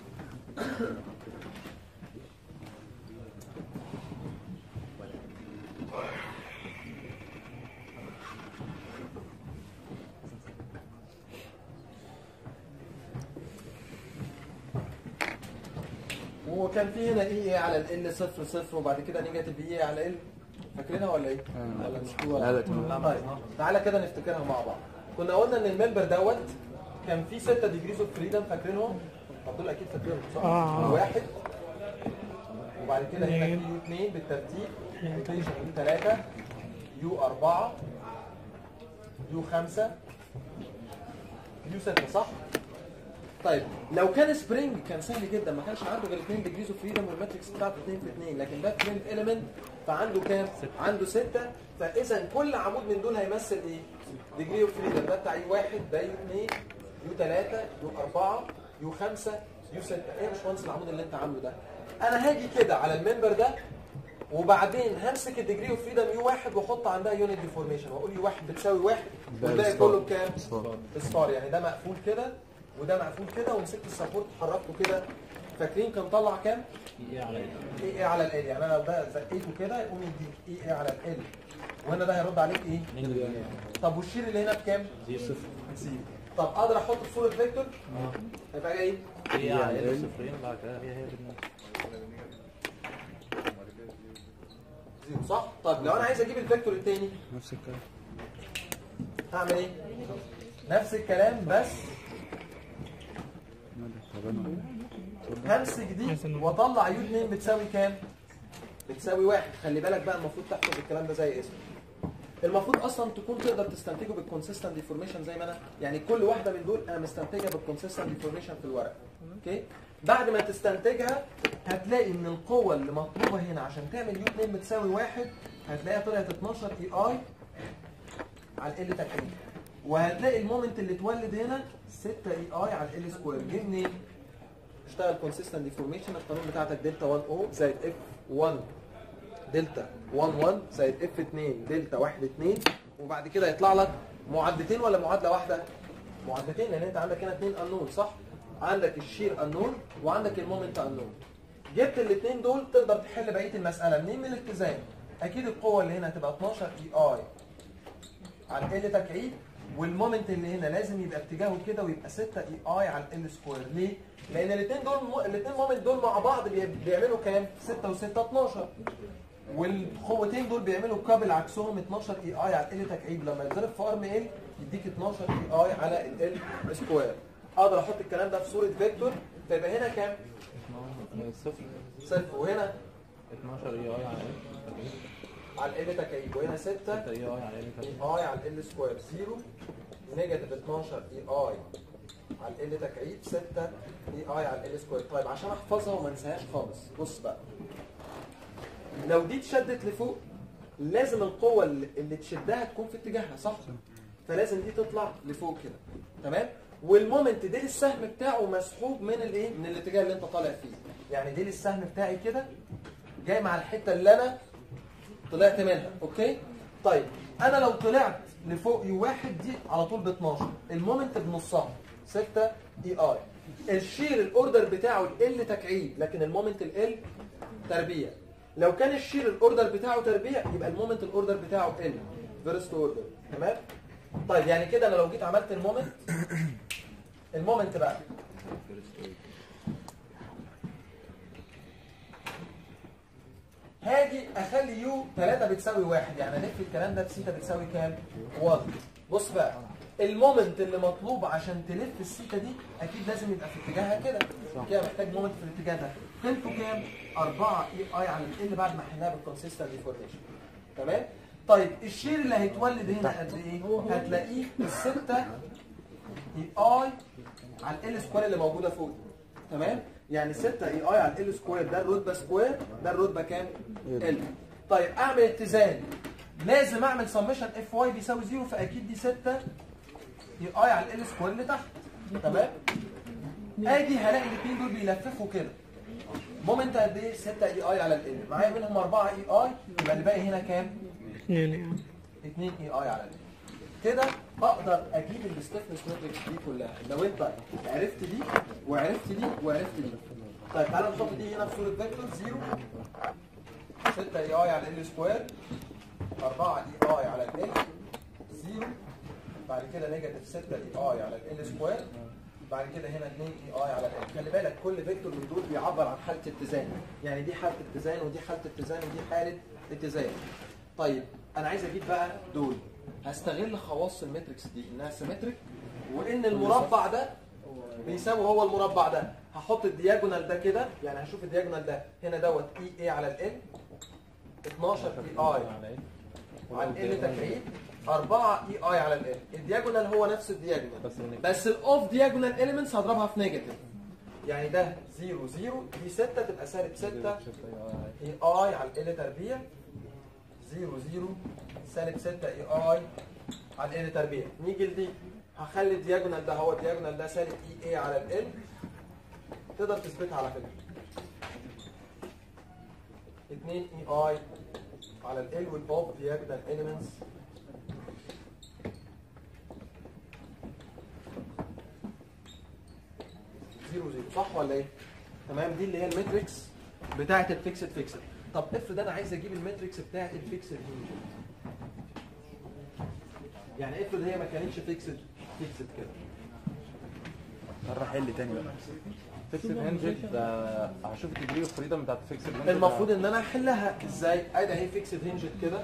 وكان في هنا اي اي على ال صفر صفر وبعد كده نيجاتيف اي على ال فاكرينها ولا ايه؟ آه. ولا مش لا، لا، تمام. طيب تعالى كده نفتكرها مع بعض كنا قلنا ان الممبر دوت كان فيه 6 ديجريز اوف فريدم فاكرينهم؟ طب دول اكيد فاكرينهم صح؟ آه. واحد وبعد كده هنا في يو 2 بالترتيب يو 3 يو 4 يو 5 يو 6 صح؟ طيب لو كان سبرينج كان سهل جدا ما كانش عنده غير 2 ديجريز اوف فريدم والماتريكس بتاعته 2 في 2 لكن ده فريند اليمنت فعنده كام؟ عنده 6 فاذا كل عمود من دول هيمثل ايه؟ ديجري اوف فريدم ده بتاع يو 1 ده يو 2 يو 3 يو 4 يو 5 يو 6 ايه يا باشمهندس العمود اللي انت عامله ده؟ انا هاجي كده على الممبر ده وبعدين همسك الديجري اوف فريدم يو 1 واحط عندها يونت ديفورميشن واقول يو 1 بتساوي 1 ده والباقي اصفار. كله بكام؟ اصفار. اصفار يعني ده مقفول كده وده مقفول كده ومسكت السبورت حركته كده فاكرين كان طلع كام؟ ايه على اي اي على ال يعني انا لو ده زقيته كده يقوم يديك اي اي على ال وهنا ده هيرد عليك ايه؟ طب والشير اللي هنا بكام؟ صفر زيرو طب اقدر احط في صوره فيكتور؟ هيبقى ايه؟ ايه على ال صفرين بعد كده هي هي بالنص زيرو صح؟ طب لو انا عايز اجيب الفيكتور التاني نفس الكلام هعمل ايه؟ نفس الكلام بس طب انا همسك دي واطلع يو 2 بتساوي كام؟ بتساوي واحد خلي بالك بقى المفروض تحفظ الكلام ده زي اسمه المفروض اصلا تكون تقدر تستنتجه بالكونسيستنت ديفورميشن زي ما انا يعني كل واحده من دول انا مستنتجها بالكونسيستنت ديفورميشن في الورق اوكي بعد ما تستنتجها هتلاقي ان القوه اللي مطلوبه هنا عشان تعمل يو 2 بتساوي واحد هتلاقيها طلعت 12 اي اي على ال تكعيب وهتلاقي المومنت اللي اتولد هنا 6 اي اي على ال سكوير جه منين؟ اشتغل كونسيستنت ديفورميشن القانون بتاعتك دلتا 1 او زائد اف 1 دلتا 1 1 زائد اف 2 دلتا 1 2 وبعد كده يطلع لك معادلتين ولا معادله واحده؟ معادلتين لان انت عندك هنا اثنين انون صح؟ عندك الشير انون وعندك المومنت انون جبت الاثنين دول تقدر تحل بقيه المساله منين من الاتزان اكيد القوه اللي هنا هتبقى 12 اي اي على ال تكعيب والمومنت اللي هنا لازم يبقى اتجاهه كده ويبقى 6 اي اي على ال سكوير ليه؟ لان الاثنين دول م... الاثنين مومنت دول مع بعض بي... بيعملوا كام؟ 6 و6 12 والقوتين دول بيعملوا كابل عكسهم 12 اي اي على ال تكعيب لما يتضرب في ارم ال يديك 12 اي اي على ال سكوير اقدر احط الكلام ده في صوره فيكتور فيبقى هنا كام؟ صفر صفر وهنا 12 اي اي على على ال تكعيب وهنا 6 اي اي على ال اي اي على ال سكوير 0 نيجاتيف 12 اي اي على ال تكعيب 6 اي اي على ال سكوير طيب عشان احفظها وما انساهاش خالص بص بقى لو دي اتشدت لفوق لازم القوة اللي اللي تشدها تكون في اتجاهها صح؟ فلازم دي تطلع لفوق كده تمام؟ والمومنت ديل السهم بتاعه مسحوب من الايه؟ من الاتجاه اللي انت طالع فيه يعني ديل السهم بتاعي كده جاي مع الحتة اللي انا طلعت منها اوكي طيب انا لو طلعت لفوق يو واحد دي على طول ب 12 المومنت بنصها 6 اي اي الشير الاوردر بتاعه ال تكعيب لكن المومنت ال تربيع لو كان الشير الاوردر بتاعه تربيع يبقى المومنت الاوردر بتاعه ال فيرست اوردر تمام طيب يعني كده انا لو جيت عملت المومنت المومنت بقى هاجي اخلي يو 3 بتساوي 1 يعني الف الكلام ده بسيتا بتساوي كام 1 بص بقى المومنت اللي مطلوب عشان تلف السيتا دي اكيد لازم يبقى في اتجاهها كده كده محتاج مومنت في الاتجاه ده قيمته كام 4 اي اي على ال بعد ما حلناها بالكونسيستنت ديفورميشن تمام طيب الشير اللي هيتولد هنا قد ايه هتلاقيه 6 اي اي على ال سكوير اللي موجوده فوق تمام يعني 6 اي اي على ال سكوير ده الرتبه سكوير ده الرتبه كام ال طيب اعمل اتزان لازم اعمل سمشن اف واي بيساوي 0 فاكيد دي 6 اي اي على ال سكوير اللي تحت تمام اجي هلاقي الاثنين دول بيلففوا كده مومنت قد ايه 6 اي اي على ال معايا منهم 4 اي اي يبقى اللي باقي هنا كام 2 يعني 2 اي اي على ال كده اقدر اجيب الستيفنس ماتريكس دي كلها لو انت عرفت دي وعرفت دي وعرفت دي طيب تعالى نحط دي هنا في صوره فيكتور 0 6 اي اي على ال سكوير 4 اي اي على ال 0 بعد كده نيجاتيف 6 اي اي على ال سكوير بعد كده هنا 2 اي اي على ال خلي بالك كل فيكتور من دول بيعبر عن حاله اتزان يعني دي حاله اتزان ودي حاله اتزان ودي حاله اتزان طيب انا عايز اجيب بقى دول هستغل خواص الماتريكس دي انها سيمتريك وان المربع ده بيساوي هو المربع ده هحط الدياجونال ده كده يعني هشوف الدياجونال ده هنا دوت اي اي على ال 12 اي اي على ال تكعيب 4 اي اي على ال الدياجونال هو نفس الدياجونال بس من- بس الاوف دياجونال اليمنتس هضربها في نيجاتيف يعني ده 0 0 دي 6 تبقى سالب 6 اي اي على ال تربيع 0 0 سالب 6 اي اي على ال تربيع نيجي لدي هخلي الدياجونال ده هو الدياجونال ده سالب اي اي على ال تقدر تثبتها على فكره 2 اي اي على ال والاوف دياجونال اليمنتس زيرو زيرو صح ولا ايه؟ تمام دي اللي هي الماتريكس بتاعه الفيكسد فيكسد طب افرض انا عايز اجيب الماتريكس بتاعه الفيكسد هينج يعني افرض هي ما كانتش فيكسد فيكسد كده مرة حل تاني بقى فيكسد هنجد هشوف الديجري اوف فريدم بتاعت فيكسد هنجد المفروض ان انا احلها ازاي؟ ادي اهي فيكسد هينجد كده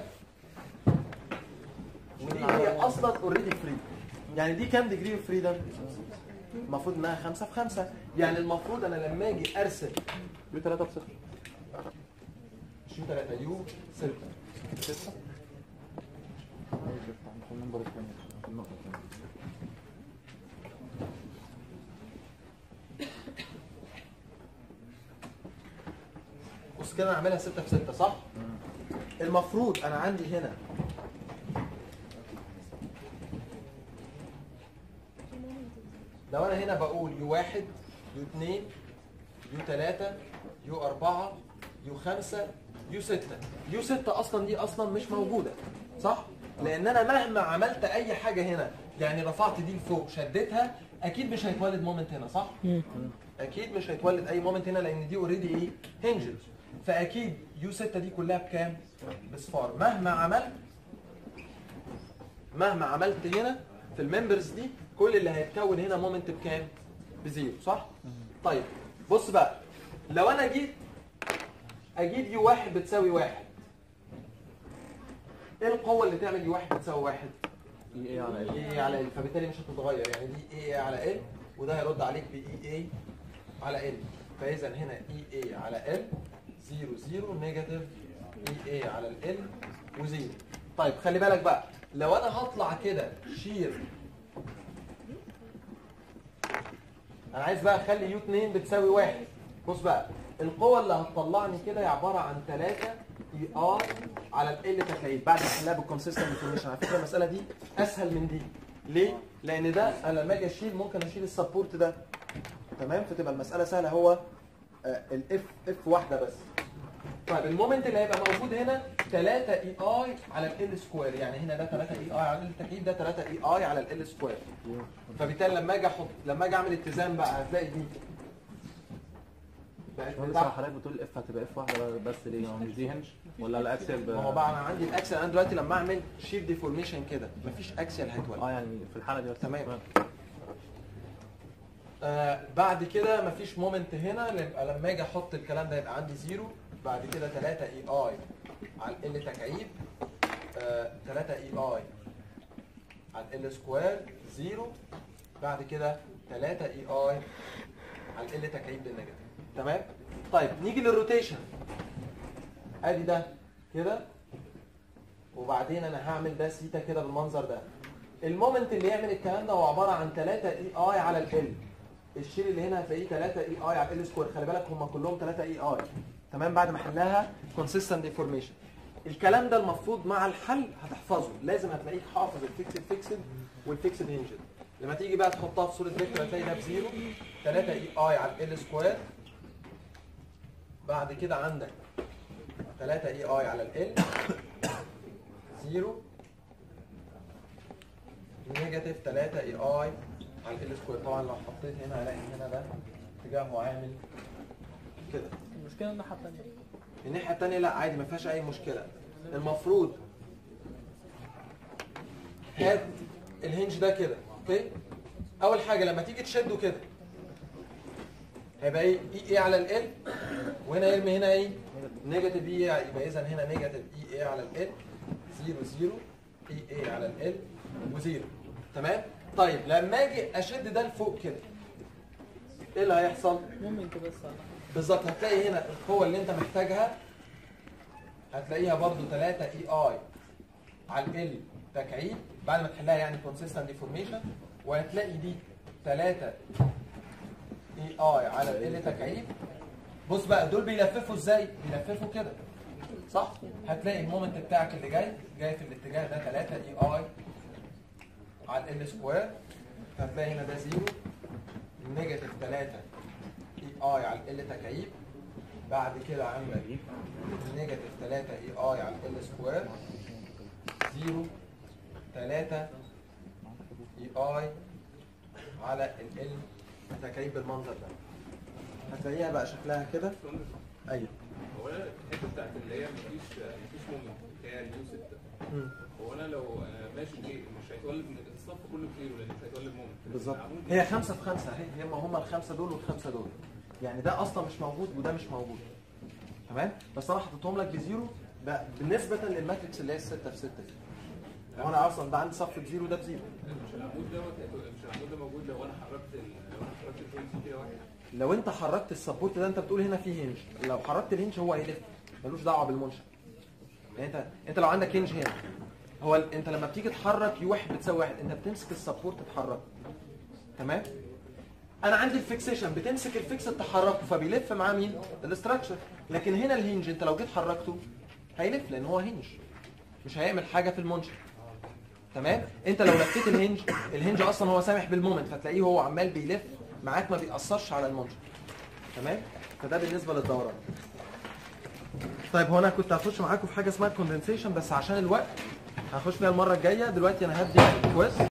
ودي هي اصلا اوريدي فري يعني دي كام ديجري اوف فريدم؟ المفروض انها 5 في 5 يعني المفروض انا لما اجي ارسم يو 3 بصفر شو 3 يو 6 النمبر الثاني النقطة الثانية بص كده انا اعملها 6 في 6 صح؟ المفروض انا عندي هنا لو انا هنا بقول يو واحد يو اتنين يو تلاتة يو أربعة يو خمسة يو ستة يو ستة أصلا دي أصلا مش موجودة صح؟ لأن أنا مهما عملت أي حاجة هنا يعني رفعت دي لفوق شديتها أكيد مش هيتولد مومنت هنا صح؟ مم. اكيد مش هيتولد اي مومنت هنا لان دي اوريدي ايه هنجد فاكيد يو 6 دي كلها بكام بصفار مهما عملت مهما عملت هنا في الممبرز دي كل اللي هيتكون هنا مومنت بكام بزيرو صح طيب بص بقى لو انا جيت اجيب يو واحد بتساوي واحد ايه القوه اللي تعمل يو واحد بتساوي واحد ايه على ايه اي على ال فبالتالي مش هتتغير يعني دي اي على ال وده هيرد عليك ب اي اي على ال فاذا هنا اي اي على ال 0 0 نيجاتيف اي اي على ال وزيرو طيب خلي بالك بقى لو انا هطلع كده شير انا عايز بقى اخلي يو 2 بتساوي واحد بص بقى القوة اللي هتطلعني كده هي عبارة عن 3 اي ار على ال تكعيب بعد ما احلها بالكونسيستنت انفورميشن على فكرة المسألة دي اسهل من دي ليه؟ لأن ده أنا لما أجي أشيل ممكن أشيل السبورت ده تمام فتبقى المسألة سهلة هو الاف اف واحدة بس طيب المومنت اللي هيبقى موجود هنا 3 اي اي على ال سكوير يعني هنا ده 3 اي اي على التكعيب ده 3 اي اي على ال سكوير فبالتالي لما اجي احط لما اجي اعمل اتزان بقى هتلاقي دي بقت بس بتاع- حضرتك بتقول اف هتبقى اف واحده بس ليه هو مش دي هنش ولا الاكسل ب... ما هو بقى انا عندي الاكسل انا دلوقتي لما اعمل شير ديفورميشن كده مفيش اكسل هيتولد اه يعني في الحاله دي بس تمام. آه بعد كده مفيش مومنت هنا يبقى لما اجي احط الكلام ده يبقى عندي زيرو بعد كده 3 اي اي على ال تكعيب آه 3 اي اي على ال سكوير زيرو بعد كده 3 اي اي على ال تكعيب بالنيجاتيف تمام طيب نيجي للروتيشن ادي ده كده وبعدين انا هعمل ده سيتا كده بالمنظر ده المومنت اللي يعمل الكلام ده هو عباره عن 3 اي اي على ال الشيل اللي هنا هتلاقيه 3 اي اي على ال سكوير خلي بالك هم كلهم 3 اي اي تمام بعد ما حلها كونسيستنت ديفورميشن الكلام ده المفروض مع الحل هتحفظه لازم هتلاقيك حافظ الفيكسد فيكسد والفيكسد هنجد لما تيجي بقى تحطها في صوره فيكتور هتلاقي ده بزيرو 3 اي اي على ال سكوير بعد كده عندك 3 اي اي على ال زيرو نيجاتيف 3 اي اي على ال سكوير طبعا لو حطيت هنا هلاقي هنا ده اتجاهه عامل كده المشكله الناحيه الثانيه الناحيه الثانيه لا عادي ما فيهاش اي مشكله المفروض هات الهنج ده كده اوكي اول حاجه لما تيجي تشده كده هيبقى ايه اي اي على ال وهنا يرمي هنا ايه نيجاتيف اي يبقى اذا هنا نيجاتيف اي اي على ال 0 0 اي اي على ال وزيرو تمام طيب لما اجي اشد ده لفوق كده ايه اللي هيحصل مومنت بس على بالظبط هتلاقي هنا القوة اللي انت محتاجها هتلاقيها برضو 3 اي اي على ال تكعيب بعد ما تحلها يعني كونسيستنت ديفورميشن وهتلاقي دي 3 اي اي على ال تكعيب بص بقى دول بيلففوا ازاي؟ بيلففوا كده صح؟ هتلاقي المومنت بتاعك اللي جاي جاي في الاتجاه ده 3 اي اي على ال سكوير هتلاقي هنا ده زيرو نيجاتيف 3 اي اي على ال تكعيب بعد كده عندك نيجاتيف 3 اي اي على ال سكوير 0 3 اي اي على ال تكعيب بالمنظر ده هتلاقيها بقى شكلها كده ايوه هو انا الحته بتاعت اللي هي مفيش مفيش مومنت اللي هي اليو 6 مم. هو انا لو آه، ماشي بغير مش هيتولد الصف كله بغيره لان مش هيتولد مومنت بالظبط العمود هي خمسة في خمسة اهي هم هم الخمسة دول والخمسة دول يعني ده اصلا مش موجود وده مش موجود تمام بس انا حطيتهم لك بزيرو ده بالنسبة للماتريكس اللي هي الستة في ستة دي لو انا اصلا ده عندي صف بزيرو ده بزيرو مش العمود دوت هيتولد- مش العمود ده موجود لو انا حركت ال- لو انا حركت الجوينت كده واحد لو انت حركت السبورت ده انت بتقول هنا فيه هنج لو حركت الهنج هو هيلف ملوش دعوه بالمنشا يعني انت انت لو عندك هنج هنا هو ال- انت لما بتيجي تحرك يو واحد بتساوي واحد انت بتمسك السبورت تحركه تمام انا عندي الفيكسيشن بتمسك الفيكس تحركه فبيلف معاه مين الاستراكشر لكن هنا الهنج انت لو جيت حركته هيلف لان هو هنج مش هيعمل حاجه في المنشا تمام انت لو لفيت الهنج الهنج اصلا هو سامح بالمومنت فتلاقيه هو عمال بيلف معاك ما بيأثرش على المنشا تمام فده بالنسبه للدوران طيب هو انا كنت هخش معاكم في حاجه اسمها كوندنسيشن بس عشان الوقت هخش فيها المره الجايه دلوقتي انا هدي الكويز